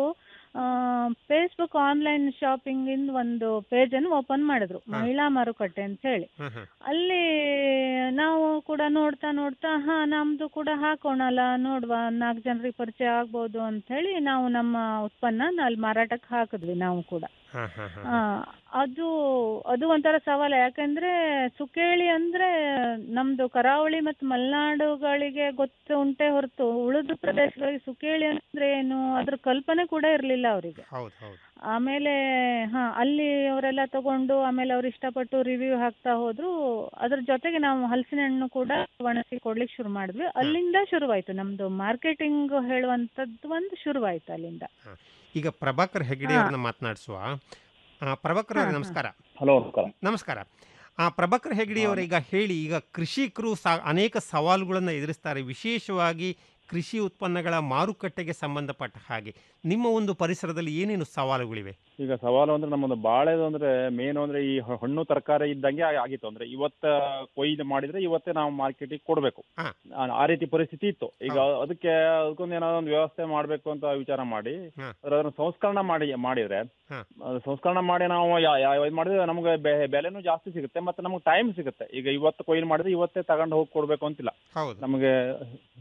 ಫೇಸ್ಬುಕ್ ಆನ್ಲೈನ್ ಶಾಪಿಂಗ್ ಇಂದ ಒಂದು ಪೇಜ್ ಅನ್ನು ಓಪನ್ ಮಾಡಿದ್ರು ಮಹಿಳಾ ಮಾರುಕಟ್ಟೆ ಅಂತ ಹೇಳಿ ಹಾ ಹಾ ಅಲ್ಲಿ ನಾವು ಕೂಡ ನೋಡ್ತಾ ನೋಡ್ತಾ ಹಾ ನಮ್ದು ಕೂಡ ಹಾಕೋಣಲ್ಲ ನೋಡುವ ನಾಲ್ಕು ಜನರಿಗೆ ಪರಿಚಯ ಆಗ್ಬೋದು ಅಂತ ಹೇಳಿ ನಾವು ನಮ್ಮ ಉತ್ಪನ್ನ ಅಲ್ಲಿ ಮಾರಾಟಕ್ಕೆ ಹಾಕಿದ್ವಿ ನಾವು ಕೂಡ ಹಾ ಹಾ ಹಾ ಆ, ಅದು ಅದು ಒಂಥರ ಸವಾಲು ಯಾಕಂದ್ರೆ ಸುಕೇಳಿ ಅಂದ್ರೆ ನಮ್ದು ಕರಾವಳಿ ಮತ್ತು ಮಲೆನಾಡುಗಳಿಗೆ ಗೊತ್ತು ಉಂಟೆ ಹೊರತು ಉಳಿದ ಪ್ರದೇಶಗಳಿಗೆ ಸುಕೇಳಿ ಅಂದ್ರೆ ಏನು ಅದ್ರ ಕಲ್ಪನೆ ಕೂಡ ಇರ್ಲಿಲ್ಲ ಅವರಿಗೆ ಹೌದು ಹೌದು ಆಮೇಲೆ ಹಾ ಅಲ್ಲಿ ಅವರೆಲ್ಲ ತಗೊಂಡು ಆಮೇಲೆ ಅವ್ರು ಇಷ್ಟಪಟ್ಟು ರಿವ್ಯೂ ಹಾಕ್ತಾ ಹೋದ್ರು ಅದ್ರ ಜೊತೆಗೆ ನಾವು ಹಲಸಿನ ಹಣ್ಣು ಕೂಡ ಒಣಸಿ ಕೊಡ್ಲಿಕ್ಕೆ ಶುರು ಮಾಡಿದ್ವಿ ಅಲ್ಲಿಂದ ಶುರುವಾಯ್ತು ನಮ್ದು ಮಾರ್ಕೆಟಿಂಗ್ ಹೇಳುವಂತದ್ದು ಒಂದು ಶುರುವಾಯ್ತು ಅಲ್ಲಿಂದ ಈಗ ಪ್ರಭಾಕರ್ ಹೆಗಡೆ ಅವ್ರನ್ನ ಮಾತನಾಡಿಸುವ ಆ, ಪ್ರಭಾಕರ್ ಅವರೇ ನಮಸ್ಕಾರ ಹಲೋ ನಮಸ್ಕಾರ ನಮಸ್ಕಾರ ಆ ಪ್ರಭಾಕರ್ ಹೆಗಡೆ ಅವರ ಈಗ ಹೇಳಿ ಈಗ ಕೃಷಿಕರು ಸಾ ಅನೇಕ ಸವಾಲುಗಳನ್ನು ಎದುರಿಸ್ತಾರೆ ವಿಶೇಷವಾಗಿ ಕೃಷಿ ಉತ್ಪನ್ನಗಳ ಮಾರುಕಟ್ಟೆಗೆ ಸಂಬಂಧಪಟ್ಟ ಹಾಗೆ ನಿಮ್ಮ ಒಂದು ಪರಿಸರದಲ್ಲಿ ಏನೇನು ಸವಾಲುಗಳಿವೆ ಈಗ ಸವಾಲು ಅಂದ್ರೆ ನಮ್ಮದು ಬಾಳೆದು ಅಂದ್ರೆ ಮೇನ್ ಅಂದ್ರೆ ಈ ಹ- ಹಣ್ಣು ತರಕಾರಿ ಇದ್ದಂಗೆ ಆ- ಆಗಿತ್ತು ಅಂದ್ರೆ ಇವತ್ತ ಕೊಯ್ಲು ಮಾಡಿದ್ರೆ ಇವತ್ತೇ ನಾವು ಮಾರ್ಕೆಟಿಗೆ ಕೊಡ್ಬೇಕು ಹಾ. ಆ- ಆ ರೀತಿ ಪರಿಸ್ಥಿತಿ ಇತ್ತು ಈಗ ಅದಕ್ಕೆ ಅದಕ್ಕೊಂದು ಏನಾದ್ರು ಒಂದು ವ್ಯವಸ್ಥೆ ಮಾಡ್ಬೇಕು ಅಂತ ವಿಚಾರ ಮಾಡಿ ಹಾ. ಅದ್ರ ಅದನ್ನ ಸಂಸ್ಕರಣ ಮಾಡಿ ಮಾಡಿದ್ರೆ ಹಾ. ಅದು ಸಂಸ್ಕರಣ ಮಾಡಿ ನಾವು ಯಾ- ಯಾ- ಇದು ಮಾಡಿದ್ರೆ ನಮ್ಗೆ ಬೆ- ಬೆಲೆನೂ ಜಾಸ್ತಿ ಸಿಗುತ್ತೆ ಮತ್ತೆ ನಮ್ಗೆ ಟೈಮ್ ಸಿಗುತ್ತೆ ಈಗ ಇವತ್ತು ಕೊಯ್ಲು ಮಾಡಿದ್ರೆ ಇವತ್ತೇ ತಗೊಂಡು ಹೋಗಿ ಕೊಡ್ಬೇಕು ಅಂತಿಲ್ಲ ಹೌದು ನಮಗೆ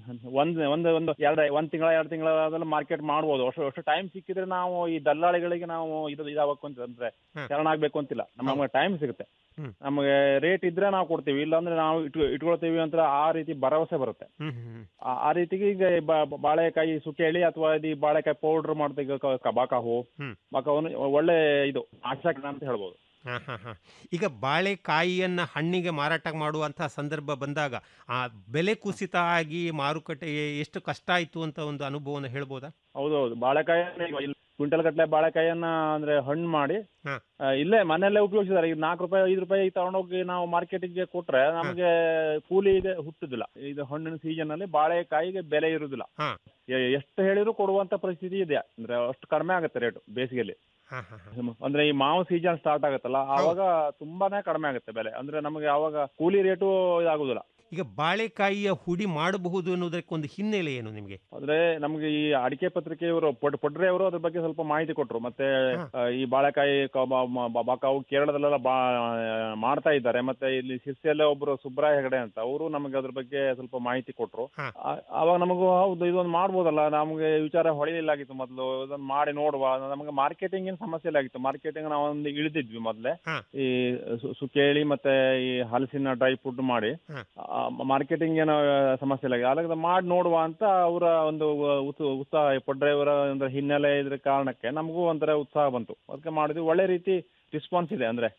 ಒಂದ್ ಒಂದು ಒಂದು ಎರಡು ಒಂದ್ ತಿಂಗಳ ಎರಡು ತಿಂಗಳ ಅದೆಲ್ಲ ಮಾರ್ಕೆಟ್ ಮಾಡ್ಬೋದು ಅಷ್ಟು ಅಷ್ಟು ಟೈಮ್ ಸಿಕ್ಕಿದ್ರೆ ನಾವು ಈ ದಲ್ಲಾಳಿಗಳಿಗೆ ನಾವು ಇದು ಇದಾಗಬೇಕು ಅಂತ ಅಂದ್ರೆ ಹಾ. ಶರಣಾಗ್ಬೇಕು ಅಂತಿಲ್ಲ ನಮಗೆ ಟೈಮ್ ಸಿಗುತ್ತೆ ಹ್ಮ್. ನಮಗೆ ರೇಟ್ ಇದ್ರೆ ನಾವು ಕೊಡ್ತೀವಿ ಇಲ್ಲಾಂದ್ರೆ ನಾವು ಇಟ್ಕೊ ಇಟ್ಕೊಳ್ತೀವಿ ಅಂತ ಆ ರೀತಿ ಭರವಸೆ ಬರುತ್ತೆ ಹ್ಮ್ ಹ್ಮ್ ಹ್ಮ್. ಆ- ಆ ರೀತಿಗೆ ಈಗ ಈ ಬ- ಬ- ಬಾಳೆಕಾಯಿ ಸುಕೇಳಿ ಅಥವಾ ಇದು ಈ ಬಾಳೆಕಾಯಿ ಪೌಡರ್ ಮಾಡ್ತಾ ಈಗ ಕ- ಕ- ಬಾಕಾಹು ಹ್ಮ್. ಬಾಕಾಹು ಒಳ್ಳೆ ಇದು ಆಶಾಕರಣ ಅಂತ ಹೇಳ್ಬೋದು ಹಾ, ಹಾ, ಹಾ. ಈಗ ಬಾಳೆಕಾಯಿಯನ್ನ ಹಣ್ಣಿಗೆ ಮಾರಾಟ ಮಾಡುವಂತಹ ಸಂದರ್ಭ ಬಂದಾಗ ಆ ಬೆಲೆ ಕುಸಿತ ಆಗಿ ಮಾರುಕಟ್ಟೆಗೆ ಎಷ್ಟು ಕಷ್ಟ ಆಯ್ತು ಅಂತ ಒಂದು ಅನುಭವನ ಹೇಳ್ಬೋದಾ ಹೌದೌದು ಬಾಳೆಕಾಯಿ ಕ್ವಿಂಟಲ್ ಗಟ್ಟಲೆ ಬಾಳೆಕಾಯಿಯನ್ನ ಅಂದ್ರೆ ಹಣ್ಣು ಮಾಡಿ ಹಾ. ಆ, ಇಲ್ಲೇ ಮನೆಯಲ್ಲೇ ಉಪಯೋಗಿಸಿದ್ದಾರೆ ಈಗ ನಾಲ್ಕು ರೂಪಾಯಿ ಐದು ರೂಪಾಯಿ ತಗೊಂಡೋಗಿ ನಾವು ಮಾರ್ಕೆಟಿಗೆ ಕೊಟ್ರೆ ನಮಗೆ ಕೂಲಿಗೆ ಹುಟ್ಟುದಿಲ್ಲ ಇದು ಹಣ್ಣಿನ ಸೀಸನ್ ಅಲ್ಲಿ ಬಾಳೆಕಾಯಿಗೆ ಬೆಲೆ ಇರುದಿಲ್ಲ ಹಾ. ಎ- ಎಷ್ಟು ಹೇಳಿದ್ರು ಕೊಡುವಂತ ಪರಿಸ್ಥಿತಿ ಇದೆ ಅಂದ್ರೆ ಅಷ್ಟು ಕಡಿಮೆ ಆಗುತ್ತೆ ರೇಟ್ ಬೇಸಿಗೆಯಲ್ಲಿ ಹಾ, ಹಾ, ಹಾ. ಅಂದ್ರೆ ಈ ಮಾವು ಸೀಸನ್ ಸ್ಟಾರ್ಟ್ ಆಗುತ್ತಲ್ಲ ಆವಾಗ ತುಂಬಾನೇ ಕಡಿಮೆ ಆಗುತ್ತೆ ಬೆಲೆ ಅಂದ್ರೆ ನಮಗೆ ಆವಾಗ ಕೂಲಿ ರೇಟು ಇದಾಗುದಿಲ್ಲ ಈಗ ಬಾಳೆಕಾಯಿಯ ಹುಡಿ ಮಾಡಬಹುದು ಅನ್ನೋದಕ್ಕೆ ಒಂದು ಹಿನ್ನೆಲೆ ಏನು ನಿಮಗೆ ಅಂದ್ರೆ ನಮ್ಗೆ ಈ ಅಡಿಕೆ ಪತ್ರಿಕೆಯವರು ಪೊಡ್ ಪೊಡ್ರೆ ಅವರು ಅದ್ರ ಬಗ್ಗೆ ಸ್ವಲ್ಪ ಮಾಹಿತಿ ಕೊಟ್ರು ಮತ್ತೆ ಆ, ಈ ಬಾಳೆಕಾಯಿ ಕ- ಬ- ಮ- ಬ- ಬಾಕಾವು ಕೇರಳದಲ್ಲೆಲ್ಲ ಬಾ ಮಾಡ್ತಾ ಇದ್ದಾರೆ ಮತ್ತೆ ಇಲ್ಲಿ ಸಿರ್ಸಿಯಲ್ಲೇ ಒಬ್ರು ಸುಬ್ರಾಯ ಹೆಗಡೆ ಅಂತ ಅವರು ನಮಗೆ ಅದ್ರ ಬಗ್ಗೆ ಸ್ವಲ್ಪ ಮಾಹಿತಿ ಕೊಟ್ರು ಆ- ಆವಾಗ ನಮಗೂ ಹೌದು ಇದೊಂದು ಮಾಡ್ಬೋದಲ್ಲ ನಮಗೆ ವಿಚಾರ ಹೊಳಿಲಿಲ್ಲಾಗಿತ್ತು ಮೊದಲು ಇದೊಂದು ಮಾಡಿ ನೋಡುವ ನಮಗೆ ಮಾರ್ಕೆಟಿಂಗ್ ಏನ್ ಸಮಸ್ಯೆ ಇಲ್ಲ ಆಗಿತ್ತು ಮಾರ್ಕೆಟಿಂಗ್ ನಾವು ಒಂದು ಇಳಿದಿದ್ವಿ ಮೊದಲೇ ಈ ಸು- ಸುಕೇಳಿ ಮತ್ತೆ ಈ ಹಲಸಿನ ಡ್ರೈ ಫ್ರೂಟ್ ಮಾಡಿ ಮಾರ್ಕೆಟಿಂಗ್ ಏನೋ ಸಮಸ್ಯೆ ಇಲ್ಲ ಅಲ್ಲ ಮಾಡಿ ನೋಡುವ ಅಂತ ಅವರ ಒಂದು ಉತ್ಸ- ಉತ್ಸಾಹ ಪೊಡ್ರೆಯವರ ಒಂದು ಹಿನ್ನೆಲೆ ಇದ್ರ ಕಾರಣಕ್ಕೆ ನಮಗೂ ಒಂಥರ ಉತ್ಸಾಹ ಬಂತು ಅದಕ್ಕೆ ಮಾಡಿದ್ವಿ ಒಳ್ಳೆ ರೀತಿ ರೆಸ್ಪಾನ್ಸ್ ಇದೆ ಅಂದ್ರೆ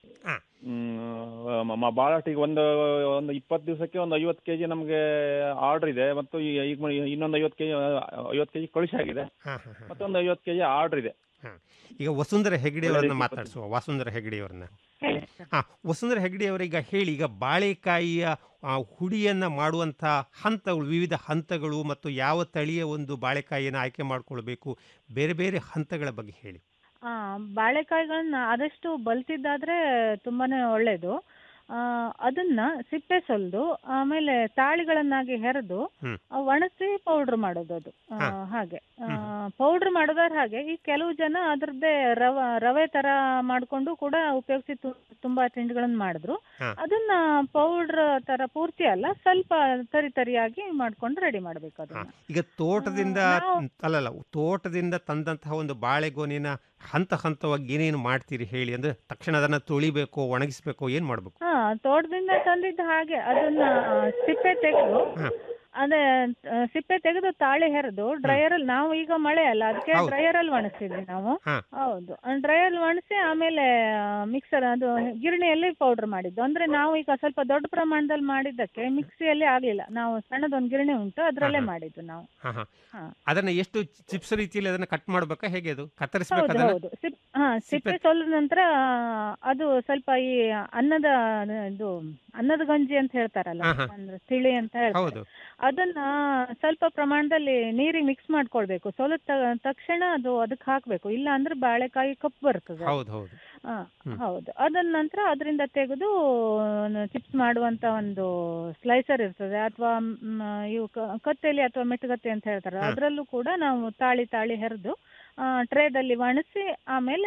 ಹ್ಮ್ ಮ- ಮ- ಬಹಳಷ್ಟು ಈಗ ಒಂದು ಒಂದು ಇಪ್ಪತ್ತು ದಿವಸಕ್ಕೆ ಒಂದು ಐವತ್ತು ಕೆಜಿ ನಮಗೆ ಆರ್ಡರ್ ಇದೆ ಮತ್ತು ಈ- ಈಗ ಮ- ಇನ್ನೊಂದು ಐವತ್ತು ಕೆಜಿ ಐವತ್ತು ಕೆಜಿ ಕಳಿಸಿ ಆಗಿದೆ ಹಾ, ಹಾ, ಹಾ. ಮತ್ತೊಂದು ಐವತ್ತು ಕೆಜಿ ಆರ್ಡರ್ ಇದೆ ಹಾ. ಈಗ ವಸುಂಧರ ಹೆಗಡೆ ಅವರನ್ನ ಒಳ್ಳೆ ರೀತಿ ಮಾತಾಡಿಸುವ ವಸುಂಧರ ಹೆಗಡೆ ಅವರನ್ನ ಹಾ ವಸುಂಧರ ಹೆಗಡೆ ಅವರೀಗ ಹೇಳಿ ಈಗ ಬಾಳೆಕಾಯಿಯ ಆ, ಹುಡಿಯನ್ನ ಮಾಡುವಂಥ ಹಂತಗಳು ವಿವಿಧ ಹಂತಗಳು ಮತ್ತು ಯಾವ ತಳಿಯ ಒಂದು ಬಾಳೆಕಾಯಿಯನ್ನು ಆಯ್ಕೆ ಮಾಡ್ಕೊಳ್ಬೇಕು ಬೇರೆ ಬೇರೆ ಹಂತಗಳ ಬಗ್ಗೆ ಹೇಳಿ ಆ ಬಾಳೆಕಾಯಿಗಳನ್ನ ಆದಷ್ಟು ಬಲ್ತಿದ್ದಾದ್ರೆ ತುಂಬಾನೇ ಒಳ್ಳೇದು ಆ, ಅದನ್ನ ಸಿಪ್ಪೆ ಸೊಲ್ದು ಆಮೇಲೆ ತಾಳಿಗಳನ್ನಾಗಿ ಹೆರೆದು ಹ್ಮ್. ಆ, ಒಣಗಿಸಿ ಪೌಡ್ರ್ ಮಾಡೋದು ಅದು ಆ, ಹಾಗೆ ಪೌಡ್ರ್ ಮಾಡೋದಾದ್ರೆ ಹಾಗೆ ಈ ಕೆಲವು ಜನ ಅದ್ರದ್ದೇ ರವ ರವೆ ತರ ಮಾಡ್ಕೊಂಡು ಕೂಡ ಉಪಯೋಗಿಸಿ ತುಂಬಾ ತಿಂಡಿಗಳನ್ನ ಮಾಡಿದ್ರು ಹಾ. ಅದನ್ನ ಪೌಡ್ರ್ ತರ ಪೂರ್ತಿ ಅಲ್ಲ ಸ್ವಲ್ಪ ತರಿ ತರಿಯಾಗಿ ಮಾಡ್ಕೊಂಡು ರೆಡಿ ಮಾಡ್ಬೇಕು ಅದನ್ನ ಈಗ ತೋಟದಿಂದ ಅಲ್ಲಲ್ಲ ತೋಟದಿಂದ ತಂದಂತಹ ಒಂದು ಬಾಳೆಗೊನಿನ ಹಂತ ಹಂತವಾಗಿ ಏನೇನು ಮಾಡ್ತೀರಿ ಹೇಳಿ ಅಂದ್ರೆ ತಕ್ಷಣ ಅದನ್ನ ತೊಳಿಬೇಕು ಒಣಗಿಸ್ಬೇಕು ಏನ್ ಮಾಡ್ಬೇಕು ಹಾ ತೋಟದಿಂದ ತಂದಿದ್ದ ಹಾಗೆ ಅದನ್ನ ಆ, ಸಿಪ್ಪೆ ತೆಗೆದು ಹಾ. ಅದೇ ಆ, ಸಿಪ್ಪೆ ತೆಗೆದು ತಾಳಿ ಹೆರೆದು ಡ್ರೈಯರ್ ಅಲ್ಲಿ ನಾವು ಈಗ ಮಳೆ ಅಲ್ಲ ಅದಕ್ಕೆ ಹೌದು. ಡ್ರೈಯರ್ ಅಲ್ಲಿ ಒಣಗಿಸಿದ್ವಿ ನಾವು ಹಾ. ಹೌದು ಡ್ರೈಯರ್ ಅಲ್ಲಿ ಒಣಗಿಸಿ ಆಮೇಲೆ ಮಿಕ್ಸರ್ ಅದು ಗಿರಣಿಯಲ್ಲಿ ಪೌಡರ್ ಮಾಡಿದ್ದು ಅಂದ್ರೆ ನಾವು ಈಗ ಸ್ವಲ್ಪ ದೊಡ್ಡ ಪ್ರಮಾಣದಲ್ಲಿ ಮಾಡಿದ್ದಕ್ಕೆ ಮಿಕ್ಸಿಯಲ್ಲಿ ಆಗ್ಲಿಲ್ಲ ನಾವು ಸಣ್ಣದೊಂದು ಗಿರಣಿ ಉಂಟು ಅದ್ರಲ್ಲೇ ಮಾಡಿದ್ದು ನಾವು ಹಾ ಹಾ ಹಾ. ಅದನ್ನ ಎಷ್ಟು ಚಿಪ್ಸ್ ರೀತಿಯಲ್ಲಿ ಅದನ್ನ ಕಟ್ ಮಾಡ್ಬೇಕಾ ಹೇಗೆ ಅದು ಕತ್ತರಿಸ್ಬೇಕು ಹೌದು ಅದನ್ನ ಹೌದು ಸಿಪ್ ಹಾ ಸಿಪ್ಪೆ ಸೊಲ್ದ ನಂತರ ಅದು ಸ್ವಲ್ಪ ಈ ಅನ್ನದ ಇದು ಅನ್ನದ ಗಂಜಿ ಅಂತ ಹೇಳ್ತಾರಲ್ಲ ಹಾ, ಹಾ. ಅಂದ್ರೆ ತಿಳಿ ಅಂತ ಹೇಳ್ತಾರೆ ಹೌದು ಅದನ್ನ ಸ್ವಲ್ಪ ಪ್ರಮಾಣದಲ್ಲಿ ನೀರಿಗೆ ಮಿಕ್ಸ್ ಮಾಡ್ಕೊಳ್ಬೇಕು ಸೋಲದ ತಕ್ಷಣ ಅದು ಅದಕ್ಕೆ ಹಾಕ್ಬೇಕು ಇಲ್ಲ ಅಂದ್ರೆ ಬಾಳೆಕಾಯಿ ಕಪ್ಪು ಬರ್ತದೆ ಹೌದು ಹೌದು ಹಾ, ಹ್ಮ್. ಹೌದು ಅದನ್ನ ನಂತರ ಅದರಿಂದ ತೆಗೆದು ಚಿಪ್ಸ್ ಮಾಡುವಂತ ಒಂದು ಸ್ಲೈಸರ್ ಇರ್ತದೆ ಅಥವಾ ಇವು ಕ- ಕತ್ತೇಲಿ ಅಥವಾ ಮೆಟ್ಟುಗತ್ತೆ ಅಂತ ಹೇಳ್ತಾರೆ ಹಾ. ಅದರಲ್ಲೂ ಕೂಡ ನಾವು ತಾಳಿ ತಾಳಿ ಹೆರೆದು ಟ್ರೇದಲ್ಲಿ ಒಣಗಿಸಿ ಆಮೇಲೆ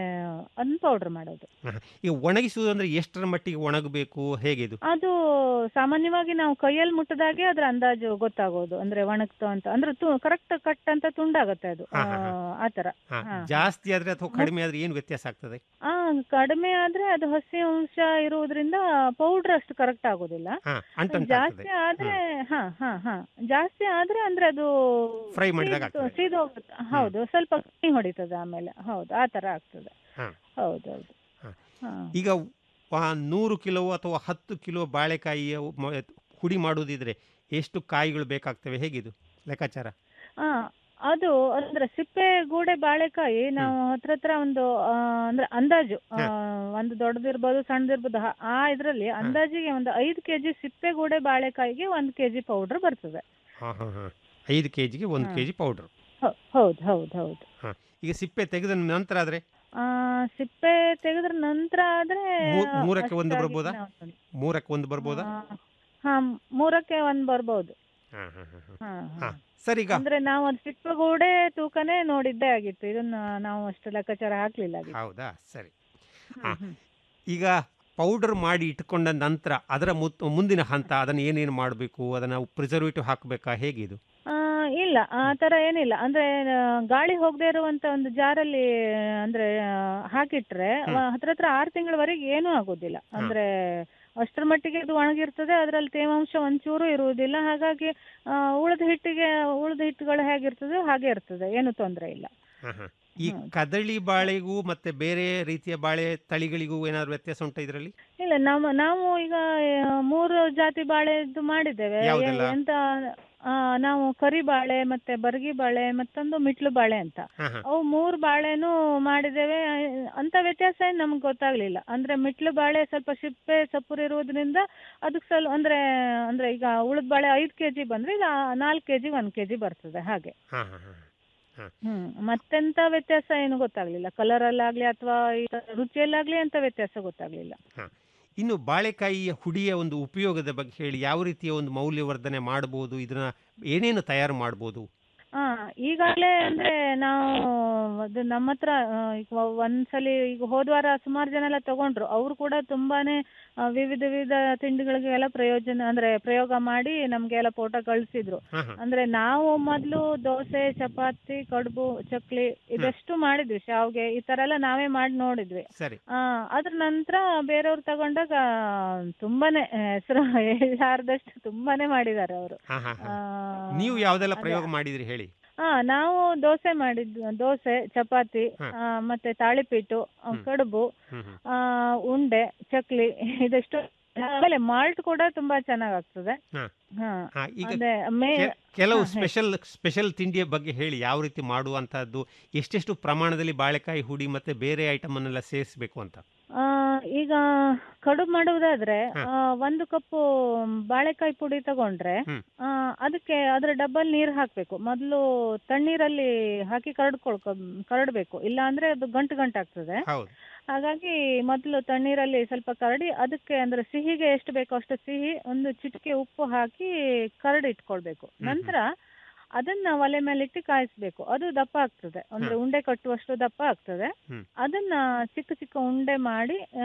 ಅದನ್ನ ಪೌಡರ್ ಮಾಡೋದು ಹಾ. ಈಗ ಒಣಗಿಸುವುದು ಅಂದ್ರೆ ಎಷ್ಟರ ಮಟ್ಟಿಗೆ ಒಣಗಬೇಕು ಹೇಗೆ ಇದು ಅದು ಸಾಮಾನ್ಯವಾಗಿ ನಾವು ಕೈಯಲ್ಲಿ ಮುಟ್ಟದಾಗೆ ಅದ್ರ ಅಂದಾಜು ಗೊತ್ತಾಗೋದು ಅಂದ್ರೆ ಒಣಗ್ತು ಅಂತ ಅಂದ್ರೆ ಕರೆಕ್ಟ್ ಕಟ್ ಅಂತ ತುಂಡಾಗತ್ತೆ ಅದು ಹಾ, ಹಾ, ಹಾ. ಆ, ಆ ತರ ಹಾ, ಹಾ. ಜಾಸ್ತಿ ಆದ್ರೆ ಅಥವಾ ಕಡಿಮೆ ಆದ್ರೆ ಏನು ವ್ಯತ್ಯಾಸ ಆಗ್ತದೆ ಆ ಕಡಿಮೆ ಆದ್ರೆ ಅದು ಹಸಿ ಅಂಶ ಇರುವುದರಿಂದ ಪೌಡರ್ ಅಷ್ಟು ಕರೆಕ್ಟ್ ಆಗೋದಿಲ್ಲ ಹಾ ಅಂಟಂಟಾಗ್ತದೆ ಜಾಸ್ತಿ ಆದ್ರೆ ಹಾ ಹಾ ಹಾ ಜಾಸ್ತಿ ಆದ್ರೆ ಅಂದ್ರೆ ಅದು Fry ಮಾಡಿದಾಗ ಸೀದು- ಆಗ್ತದೆ. ಸೀದು ಹೋಗುತ್ತೆ ಹೌದು ಸ್ವಲ್ಪ ಕಮ್ಮಿ ಹೊಡಿತದೆ ಆಮೇಲೆ ಹೌದು ಆ ತರ ಆಗ್ತದೆ ಹಾ. ಹೌದೌದು ಹಾ. ಹಾ ಈಗ ಆ, ನೂರು ಕಿಲೋ ಅಥವಾ ಹತ್ತು ಕಿಲೋ ಬಾಳೆಕಾಯಿಯ ಮ- ಹುಡಿ ಮಾಡುವುದಿದ್ರೆ ಎಷ್ಟು ಕಾಯಿಗಳು ಬೇಕಾಗ್ತವೆ ಹೇಗಿದು ಲೆಕ್ಕಾಚಾರ ಆ, ಅದು ಅಂದ್ರೆ ಸಿಪ್ಪೆ ಗೂಡೆ ಬಾಳೆಕಾಯಿ ನಾವು ಹತ್ರ ಹತ್ರ ಒಂದು ಆ, ಅಂದ್ರೆ ಅಂದಾಜು ಆ, ಒಂದು ದೊಡ್ಡದಿರ್ಬೋದು ಸಣ್ಣದಿರ್ಬೋದು ಹ- ಆ ಇದ್ರಲ್ಲಿ ಅಂದಾಜಿಗೆ ಒಂದು ಐದು ಕೆಜಿ ಸಿಪ್ಪೆ ಗೂಡೆ ಬಾಳೆಕಾಯಿಗೆ ಒಂದು ಕೆಜಿ ಪೌಡರ್ ಬರ್ತದೆ ಹಾ ಹಾ ಹಾ ಐದು ಕೆ ಜಿಗೆ ಒಂದು ಹಾ. ಕೆ ಜಿ ಪೌಡರ್ ಹೌ- ಹೌದು ಹೌದು ಹೌದು ಹಾ ಈಗ ಸಿಪ್ಪೆ ತೆಗೆದ ನಂತರ ಆದ್ರೆ ಆ, ಸಿಪ್ಪೆ ತೆಗೆದ್ರ ನಂತರ ಆದ್ರೆ ಮೂ- ಮೂರಕ್ಕೆ ಒಂದು ಅಷ್ಟಾಗಿ ಬರ್ಬೋದಾ ನಾವು- ಮೂರಕ್ಕೆ ಒಂದು ಬರ್ಬೋದಾ ಆ, ಹಾ ಮೂರಕ್ಕೆ ಒಂದ್ ಬರ್ಬೋದು ಹಾ ಹಾ ಹಾ ಹಾ. ಹಾ ಹಾ ಸರಿ ಈಗ ಅಂದ್ರೆ ನಾವು ಅದು ಸಿಪ್ಪೆ ಗೂಡೆ ತೂಕನೇ ನೋಡಿದ್ದೇ ಆಗಿತ್ತು ಇದನ್ನ ನಾವು ಅಷ್ಟು ಲೆಕ್ಕಾಚಾರ ಹಾಕ್ಲಿಲ್ಲ ಆಗಿತ್ತು ಹೌದಾ ಸರಿ ಹಾ ಈಗ ಪೌಡರ್ ಮಾಡಿ ಇಟ್ಕೊಂಡ ನಂತರ ಅದರ ಮುತ್- ಮುಂದಿನ ಹಂತ ಅದನ್ನು ಏನೇನು ಮಾಡಬೇಕು ಅದನ್ನು ಪ್ರಿಸರ್ವೇಟಿವ್ ಹಾಕಬೇಕಾ ಹೇಗಿದು ಆ, ಇಲ್ಲ ಆ ತರ ಏನಿಲ್ಲ ಅಂದ್ರೆ ಆ, ಗಾಳಿ ಹೋಗದೆ ಇರುವಂತ ಒಂದು ಜಾರಲ್ಲಿ ಅಂದ್ರೆ ಆ, ಹಾಕಿಟ್ರೆ ವ- ಹತ್ರ ಹತ್ರ ಆರು ತಿಂಗಳವರೆಗೆ ಏನೂ ಆಗೋದಿಲ್ಲ ಅಂದ್ರೆ ಅಷ್ಟರ ಮಟ್ಟಿಗೆ ಅದು ಒಣಗಿರ್ತದೆ ಅದರಲ್ಲಿ ತೇವಾಂಶ ಒಂಚೂರು ಇರುವುದಿಲ್ಲ ಹಾಗಾಗಿ ಆ, ಉಳಿದ ಹಿಟ್ಟಿಗೆ ಉಳಿದ ಹಿಟ್ಟುಗಳು ಹೇಗಿರ್ತದೆ ಹಾಗೆ ಇರ್ತದೆ ಏನು ತೊಂದರೆ ಇಲ್ಲ ಹ, ಹ. ಈ ಕದಳಿ ಬಾಳೆಗೂ ಮತ್ತೆ ಬೇರೆ ರೀತಿಯ ಬಾಳೆ ತಳಿಗಳಿಗೂ ಏನಾದ್ರು ವ್ಯತ್ಯಾಸ ಉಂಟಾ ಇದರಲ್ಲಿ ಇಲ್ಲ ನಮ್ಮ ನಾವು ಈಗ ಆ, ಮೂರು ಜಾತಿ ಬಾಳೆದು ಮಾಡಿದ್ದೇವೆ ಯಾವುದೆಲ್ಲ? ಎ- ಎಂತ ಆ, ನಾವು ಕರಿ ಬಾಳೆ ಮತ್ತೆ ಬರ್ಗಿ ಬಾಳೆ ಮತ್ತೊಂದು ಮಿಟ್ಲು ಬಾಳೆ ಅಂತ ಹ, ಹ. ಅವು ಮೂರು ಬಾಳೆನೂ ಮಾಡಿದ್ದೇವೆ ಅಂತ ವ್ಯತ್ಯಾಸ ಏನು ನಮ್ಗೆ ಗೊತ್ತಾಗ್ಲಿಲ್ಲ ಅಂದ್ರೆ ಮಿಟ್ಲು ಬಾಳೆ ಸ್ವಲ್ಪ ಸಿಪ್ಪೆ ಸಪುರ ಇರುವುದರಿಂದ ಅದಕ್ಕೆ ಸ್ವಲ್ಪ ಅಂದ್ರೆ ಅಂದ್ರೆ ಈಗ ಉಳಿದ ಬಾಳೆ ಐದು ಕೆಜಿ ಬಂದ್ರೆ ಈಗ ನಾಲ್ಕು ಕೆಜಿ ಒಂದ್ ಕೆಜಿ ಬರ್ತದೆ ಹಾಗೆ ಹ, ಹ, ಹ. ಹ. ಹ್ಮ್ ಮತ್ತೆಂತ ವ್ಯತ್ಯಾಸ ಏನು ಗೊತ್ತಾಗ್ಲಿಲ್ಲ ಕಲರ್ ಅಲ್ಲಾಗ್ಲಿ ಅಥವಾ ರುಚಿಯಲ್ಲಾಗ್ಲಿ ಅಂತ ವ್ಯತ್ಯಾಸ ಗೊತ್ತಾಗ್ಲಿಲ್ಲ ಹ. ಇನ್ನು ಬಾಳೆಕಾಯಿಯ ಹುಡಿಯ ಒಂದು ಉಪಯೋಗದ ಬಗ್ಗೆ ಹೇಳಿ ಯಾವ ರೀತಿಯ ಒಂದು ಮೌಲ್ಯವರ್ಧನೆ ಮಾಡಬಹುದು ಇದನ್ನ ಏನೇನು ತಯಾರು ಮಾಡಬಹುದು ಹಾ ಈಗಾಗಲೇ ಅಂದ್ರೆ ನಾವು ಅದು ನಮ್ಮ ಹತ್ರ ಆ, ಈಗ ಒಂದ್ಸಲಿ ಈಗ ಹೋದ್ವಾರ ಸುಮಾರು ಜನ ಎಲ್ಲ ತಗೊಂಡ್ರು ಅವ್ರು ಕೂಡ ತುಂಬಾನೇ ಆ, ವಿವಿಧ ವಿವಿಧ ತಿಂಡಿಗಳಿಗೆಲ್ಲ ಪ್ರಯೋಜನ ಅಂದ್ರೆ ಪ್ರಯೋಗ ಮಾಡಿ ನಮ್ಗೆಲ್ಲ ಫೋಟೋ ಕಳಿಸಿದ್ರು ಹ, ಹ. ಅಂದ್ರೆ ನಾವು ಮೊದ್ಲು ದೋಸೆ ಚಪಾತಿ ಕಡುಬು ಚಕ್ಲಿ ಇದಷ್ಟು ಮಾಡಿದ್ವಿ ಶಾವ್ಗೆ ಈ ತರ ಎಲ್ಲ ನಾವೇ ಮಾಡಿ ನೋಡಿದ್ವಿ ಸರಿ ಆ ಅದ್ರ ನಂತರ ಬೇರೆಯವ್ರು ತಗೊಂಡಾಗ ತುಂಬಾನೇ ಹೆಸರು ಹೇಳಾರ್ದಷ್ಟು ತುಂಬಾನೇ ಮಾಡಿದ್ದಾರೆ ಅವರು ಹ, ಹ, ಹ. ನೀವು ಯಾವ್ದೆಲ್ಲ ಅದೇ. ಪ್ರಯೋಗ ಮಾಡಿದ್ರಿ ಹೇಳಿ ಹಾ ನಾವು ದೋಸೆ ಮಾಡಿದ್ವಿ ದೋಸೆ ಚಪಾತಿ ಹ. ಆ, ಮತ್ತೆ ತಾಳಿಪೀಟು ಆ, ಕಡುಬು ಹ್ಮ್ ಹ್ಮ್. ಆ, ಉಂಡೆ ಚಕ್ಲಿ ಇದೆಷ್ಟು ಆಮೇಲೆ ಮಾಲ್ಟ್ ಕೂಡ ತುಂಬಾ ಚೆನ್ನಾಗಾಗ್ತದೆ ಹ. ಹಾ ಹ, ಈಗ ಅದೇ ಮೇ ಕೆ- ಕೆಲವು ಹಾ, ಹೇಳಿ. ಸ್ಪೆಷಲ್ ಸ್ಪೆಷಲ್ ತಿಂಡಿಯ ಬಗ್ಗೆ ಹೇಳಿ ಯಾವ ರೀತಿ ಮಾಡುವಂತಹದ್ದು ಎಷ್ಟೆಷ್ಟು ಪ್ರಮಾಣದಲ್ಲಿ ಬಾಳೆಕಾಯಿ ಹುಡಿ ಮತ್ತೆ ಬೇರೆ ಐಟಮ್ ಅನ್ನೆಲ್ಲ ಸೇರಿಸಬೇಕು ಅಂತ ಆ, ಈಗ ಕಡುಬು ಮಾಡುವುದಾದ್ರೆ ಹ. ಆ, ಒಂದು ಕಪ್ಪು ಬಾಳೆಕಾಯಿ ಪುಡಿ ತಗೊಂಡ್ರೆ ಹ್ಮ್. ಆ, ಅದಕ್ಕೆ ಅದರ ಡಬ್ಬಲ್ ನೀರು ಹಾಕಬೇಕು ಮೊದಲು ತಣ್ಣೀರಲ್ಲಿ ಹಾಕಿ ಕರಡ್ಕೊಳ್ಕೊ ಕರಡಬೇಕು ಇಲ್ಲ ಅಂದ್ರೆ ಅದು ಗಂಟು ಗಂಟು ಆಗ್ತದೆ ಹೌದು ಹಾಗಾಗಿ ಮೊದಲು ತಣ್ಣೀರಲ್ಲಿ ಸ್ವಲ್ಪ ಕರಡಿ ಅದಕ್ಕೆ ಅಂದ್ರೆ ಸಿಹಿಗೆ ಎಷ್ಟು ಬೇಕೋ ಅಷ್ಟು ಸಿಹಿ ಒಂದು ಚಿಟಿಕೆ ಉಪ್ಪು ಹಾಕಿ ಕರಡಿ ಇಟ್ಕೊಳ್ಬೇಕು ನಂತರ ಅದನ್ನ ಒಲೆ ಮೇಲೆ ಇಟ್ಟು ಕಾಯಿಸ್ಬೇಕು ಅದು ದಪ್ಪ ಆಗ್ತದೆ ಅಂದ್ರೆ ಹ. ಉಂಡೆ ಕಟ್ಟುವಷ್ಟು ದಪ್ಪ ಆಗ್ತದೆ ಹ್ಮ್. ಅದನ್ನ ಚಿಕ್ಕ ಚಿಕ್ಕ ಉಂಡೆ ಮಾಡಿ ಆ,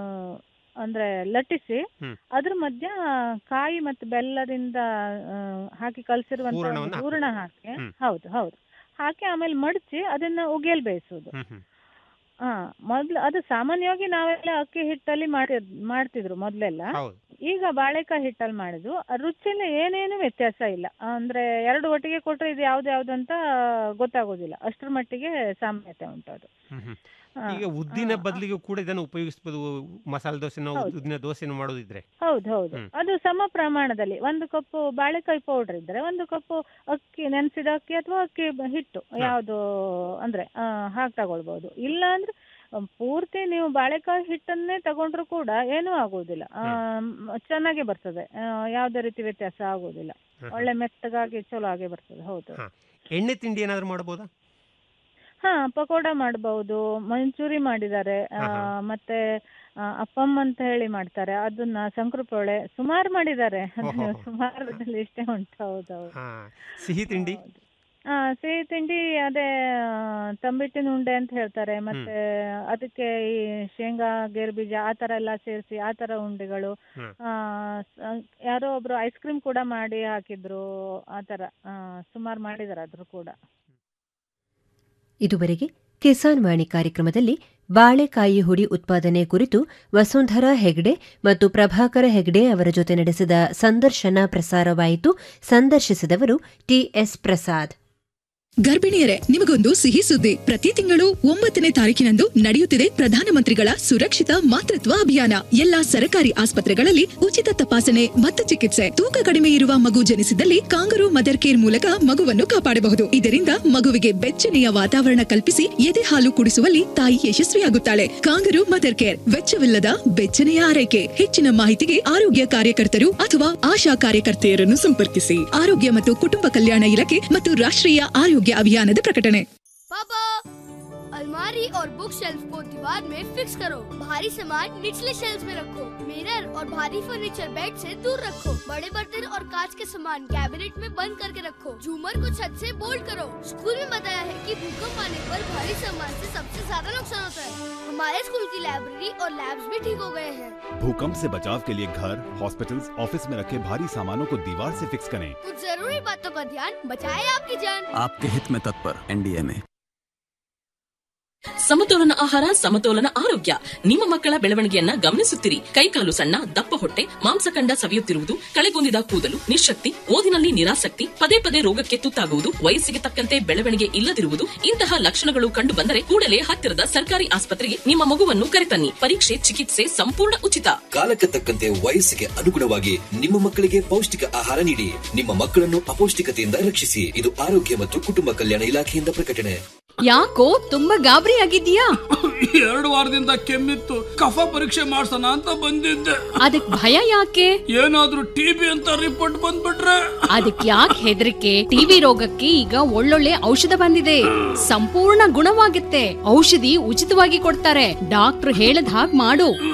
ಅಂದ್ರೆ ಲಟ್ಟಿಸಿ ಹ್ಮ್. ಅದ್ರ ಮಧ್ಯ ಕಾಯಿ ಮತ್ತು ಬೆಲ್ಲದಿಂದ ಆ, ಹಾಕಿ ಕಲಸಿರುವಂತ ಹೂರಣವನ್ನ ಹೂರಣ ಹಾಕಿ ಹ್ಮ್. ಹೌದು ಹೌದು ಹಾಕಿ ಆಮೇಲೆ ಮಡಚಿ ಅದನ್ನ ಉಗಿಯಲ್ ಬೇಯಿಸೋದು ಹ್ಮ್ ಹ್ಮ್ ಹಾ ಮೊದ್ಲು ಅದು ಸಾಮಾನ್ಯವಾಗಿ ನಾವೆಲ್ಲ ಅಕ್ಕಿ ಹಿಟ್ಟಲ್ಲಿ ಮಾಡಿ ಮಾಡ್ತಿದ್ರು ಮೊದ್ಲೆಲ್ಲ ಹೌದು ಈಗ ಬಾಳೆಕಾಯಿ ಹಿಟ್ಟಲ್ಲಿ ಮಾಡಿದ್ದು ಆ ರುಚಿಯಲ್ಲಿ ಏನೇನು ವ್ಯತ್ಯಾಸ ಇಲ್ಲ ಅಂದ್ರೆ ಎರಡು ಒಟ್ಟಿಗೆ ಕೊಟ್ರೆ ಇದು ಯಾವ್ದು ಯಾವ್ದು ಅಂತ ಗೊತ್ತಾಗೋದಿಲ್ಲ ಅಷ್ಟರ ಮಟ್ಟಿಗೆ ಸಾಮ್ಯತೆ ಉಂಟು ಅದು ಹ್ಮ್ ಹ್ಮ್. ಹಾ, ಈಗ ಉದ್ದಿನ ಹಾ, ಬದಲಿಗೂ ಕೂಡ ಇದನ್ನು ಉಪಯೋಗಿಸಬಹುದು ಮಸಾಲೆ ದೋಸೆನ ಹೌದು. ಉದ್ದಿನ ದೋಸೆನ ಮಾಡೋದಿದ್ರೆ ಹೌದು ಹೌದು ಹ್ಮ್. ಅದು ಸಮ ಪ್ರಮಾಣದಲ್ಲಿ ಒಂದು ಕಪ್ಪು ಬಾಳೆಕಾಯಿ ಪೌಡರ್ ಇದ್ರೆ ಒಂದು ಕಪ್ಪು ಅಕ್ಕಿ ನೆನೆಸಿದ ಅಕ್ಕಿ ಅಥವಾ ಅಕ್ಕಿ ಬ- ಹಿಟ್ಟು ಯಾವುದು ಅಂದ್ರೆ ಆ, ಹಾಗೆ ತಗೊಳ್ಬಹುದು ಇಲ್ಲ ಅಂದ್ರೆ ಆ, ಪೂರ್ತಿ ನೀವು ಬಾಳೆಕಾಯಿ ಹಿಟ್ಟನ್ನೇ ತಗೊಂಡ್ರು ಕೂಡ ಏನೂ ಆಗುವುದಿಲ್ಲ ಆ, ಮ್, ಚೆನ್ನಾಗಿ ಬರ್ತದೆ ಆ, ಯಾವುದೇ ರೀತಿ ವ್ಯತ್ಯಾಸ ಆಗುವುದಿಲ್ಲ ಹ, ಹ. ಒಳ್ಳೆ ಮೆತ್ತಗಾಗಿ ಚಲೋ ಆಗಿ ಬರ್ತದೆ ಹೌದು ಹ. ಎಣ್ಣೆ ತಿಂಡಿ ಏನಾದ್ರು ಮಾಡಬಹುದಾ ಹಾ ಪಕೋಡ ಮಾಡಬಹುದು ಮಂಚೂರಿ ಮಾಡಿದ್ದಾರೆ ಆ, ಹ, ಹ. ಮತ್ತೆ ಆ, ಅಪ್ಪಮ್ ಅಂತ ಹೇಳಿ ಮಾಡ್ತಾರೆ ಅದನ್ನ ಶಂಕರಪೊಳೆ ಸುಮಾರು ಮಾಡಿದ್ದಾರೆ ಓಹೋ. ಸುಮಾರದಲ್ಲಿ ಇಷ್ಟೇ ಉಂಟು ಹೌದೌದು ಹಾ ಸಿಹಿ ತಿಂಡಿ ಆ ಸಿಹಿ ತಿಂಡಿ ಅದೇ ಆ, ತಂಬಿಟ್ಟಿನ ಉಂಡೆ ಅಂತ ಹೇಳ್ತಾರೆ ಮತ್ತೆ ಅದಕ್ಕೆ ಈ ಶೇಂಗಾ ಗೇರುಬೀಜ ಆ ತರ ಎಲ್ಲ ಸೇರಿಸಿ ಆ ತರ ಉಂಡೆಗಳು ಹ್ಮ್. ಆ, ಸ- ಯಾರೋ ಒಬ್ರು ಐಸ್ ಕ್ರೀಮ್ ಕೂಡ ಮಾಡಿ ಹಾಕಿದ್ರು ಆ ತರ ಸುಮಾರು ಮಾಡಿದ್ದಾರೆ ಅದ್ರ ಕೂಡ ಇದುವರೆಗೆ ಕಿಸಾನ್ ವಾಣಿ ಕಾರ್ಯಕ್ರಮದಲ್ಲಿ ಬಾಳೆಕಾಯಿ ಹುಡಿ ಉತ್ಪಾದನೆ ಕುರಿತು ವಸುಂಧರಾ ಹೆಗ್ಡೆ ಮತ್ತು ಪ್ರಭಾಕರ ಹೆಗ್ಡೆ ಅವರ ಜೊತೆ ನಡೆಸಿದ ಸಂದರ್ಶನ ಪ್ರಸಾರವಾಯಿತು ಸಂದರ್ಶಿಸಿದವರು ಟಿಎಸ್ ಪ್ರಸಾದ್ ಗರ್ಭಿಣಿಯರೇ ನಿಮಗೊಂದು ಸಿಹಿ ಸುದ್ದಿ ಪ್ರತಿ ತಿಂಗಳು ಒಂಬತ್ತನೇ ತಾರೀಕಿನಂದು ನಡೆಯುತ್ತಿದೆ ಪ್ರಧಾನಮಂತ್ರಿಗಳ ಸುರಕ್ಷಿತ ಮಾತೃತ್ವ ಅಭಿಯಾನ ಎಲ್ಲಾ ಸರಕಾರಿ ಆಸ್ಪತ್ರೆಗಳಲ್ಲಿ ಉಚಿತ ತಪಾಸಣೆ ಮತ್ತು ಚಿಕಿತ್ಸೆ ತೂಕ ಕಡಿಮೆ ಇರುವ ಮಗು ಜನಿಸಿದಲ್ಲಿ ಕಾಂಗರು ಮದರ್ ಕೇರ್ ಮೂಲಕ ಮಗುವನ್ನು ಕಾಪಾಡಬಹುದು ಇದರಿಂದ ಮಗುವಿಗೆ ಬೆಚ್ಚನೆಯ ವಾತಾವರಣ ಕಲ್ಪಿಸಿ ಎದೆ ಹಾಲು ಕುಡಿಸುವಲ್ಲಿ ತಾಯಿ ಯಶಸ್ವಿಯಾಗುತ್ತಾಳೆ ಕಾಂಗರು ಮದರ್ ಕೇರ್ ವೆಚ್ಚವಿಲ್ಲದ ಬೆಚ್ಚನೆಯ ಆರೈಕೆ ಹೆಚ್ಚಿನ ಮಾಹಿತಿಗೆ ಆರೋಗ್ಯ ಕಾರ್ಯಕರ್ತರು ಅಥವಾ ಆಶಾ ಕಾರ್ಯಕರ್ತೆಯರನ್ನು ಸಂಪರ್ಕಿಸಿ ಆರೋಗ್ಯ ಮತ್ತು ಕುಟುಂಬ ಕಲ್ಯಾಣ ಇಲಾಖೆ ಮತ್ತು ರಾಷ್ಟ್ರೀಯ ಆರೋಗ್ಯ ಅಭಿಯಾನದ ಪ್ರಕಟಣೆ ಪಾಪಾ अलमारी और बुक शेल्फ को दीवार में फिक्स करो भारी सामान निचले शेल्फ में रखो मिरर और भारी फर्नीचर बेड से दूर रखो बड़े बर्तन और कांच के सामान कैबिनेट में बंद करके रखो झूमर को छत से बोल्ड करो स्कूल में बताया है कि भूकंप आने पर भारी सामान से सबसे ज्यादा नुकसान होता है हमारे स्कूल की लाइब्रेरी और लैब्स भी ठीक हो गए हैं भूकंप से बचाव के लिए घर हॉस्पिटल्स, ऑफिस में रखे भारी सामानों को दीवार से फिक्स करें कुछ जरूरी बातों का ध्यान बचाए आपकी जान आपके हित में तत्पर एनडीए में ಸಮತೋಲನ ಆಹಾರ ಸಮತೋಲನ ಆರೋಗ್ಯ ನಿಮ್ಮ ಮಕ್ಕಳ ಬೆಳವಣಿಗೆಯನ್ನ ಗಮನಿಸುತ್ತಿರಿ ಕೈಕಾಲು ಸಣ್ಣ ದಪ್ಪ ಹೊಟ್ಟೆ ಮಾಂಸಖಂಡ ಸವಿಯುತ್ತಿರುವುದು ಕಳೆಗುಂದಿದ ಕೂದಲು ನಿಶಕ್ತಿ ಓದಿನಲ್ಲಿ ನಿರಾಸಕ್ತಿ ಪದೇ ಪದೇ ರೋಗಕ್ಕೆ ತುತ್ತಾಗುವುದು ವಯಸ್ಸಿಗೆ ತಕ್ಕಂತೆ ಬೆಳವಣಿಗೆ ಇಲ್ಲದಿರುವುದು ಇಂತಹ ಲಕ್ಷಣಗಳು ಕಂಡು ಬಂದರೆ ಕೂಡಲೇ ಹತ್ತಿರದ ಸರ್ಕಾರಿ ಆಸ್ಪತ್ರೆಗೆ ನಿಮ್ಮ ಮಗುವನ್ನು ಕರೆತನ್ನಿ ಪರೀಕ್ಷೆ ಚಿಕಿತ್ಸೆ ಸಂಪೂರ್ಣ ಉಚಿತ ಕಾಲಕ್ಕೆ ತಕ್ಕಂತೆ ವಯಸ್ಸಿಗೆ ಅನುಗುಣವಾಗಿ ನಿಮ್ಮ ಮಕ್ಕಳಿಗೆ ಪೌಷ್ಟಿಕ ಆಹಾರ ನೀಡಿ ನಿಮ್ಮ ಮಕ್ಕಳನ್ನು ಅಪೌಷ್ಟಿಕತೆಯಿಂದ ರಕ್ಷಿಸಿ ಇದು ಆರೋಗ್ಯ ಮತ್ತು ಕುಟುಂಬ ಕಲ್ಯಾಣ ಇಲಾಖೆಯಿಂದ ಪ್ರಕಟಣೆ ಯಾಕೋ ತುಂಬಾ ಗಾಬರಿ ಆಗಿದ್ಯಾ ಎರಡು ವಾರದಿಂದ ಕೆಮ್ಮಿತ್ತು ಕಫ ಪರೀಕ್ಷೆ ಮಾಡ್ಸೋಣ ಅಂತ ಬಂದಿದ್ದೆ ಅದಕ್ ಭಯ ಯಾಕೆ ಏನಾದ್ರೂ ಟಿಬಿ ಅಂತ ರಿಪೋರ್ಟ್ ಬಂದ್ಬಿಟ್ರೆ ಅದಕ್ ಯಾಕೆ ಹೆದರಿಕೆ ಟಿವಿ ರೋಗಕ್ಕೆ ಈಗ ಒಳ್ಳೊಳ್ಳೆ ಔಷಧ ಬಂದಿದೆ ಸಂಪೂರ್ಣ ಗುಣವಾಗುತ್ತೆ ಔಷಧಿ ಉಚಿತವಾಗಿ ಕೊಡ್ತಾರೆ ಡಾಕ್ಟರ್ ಹೇಳದ ಹಾಗ್ ಮಾಡು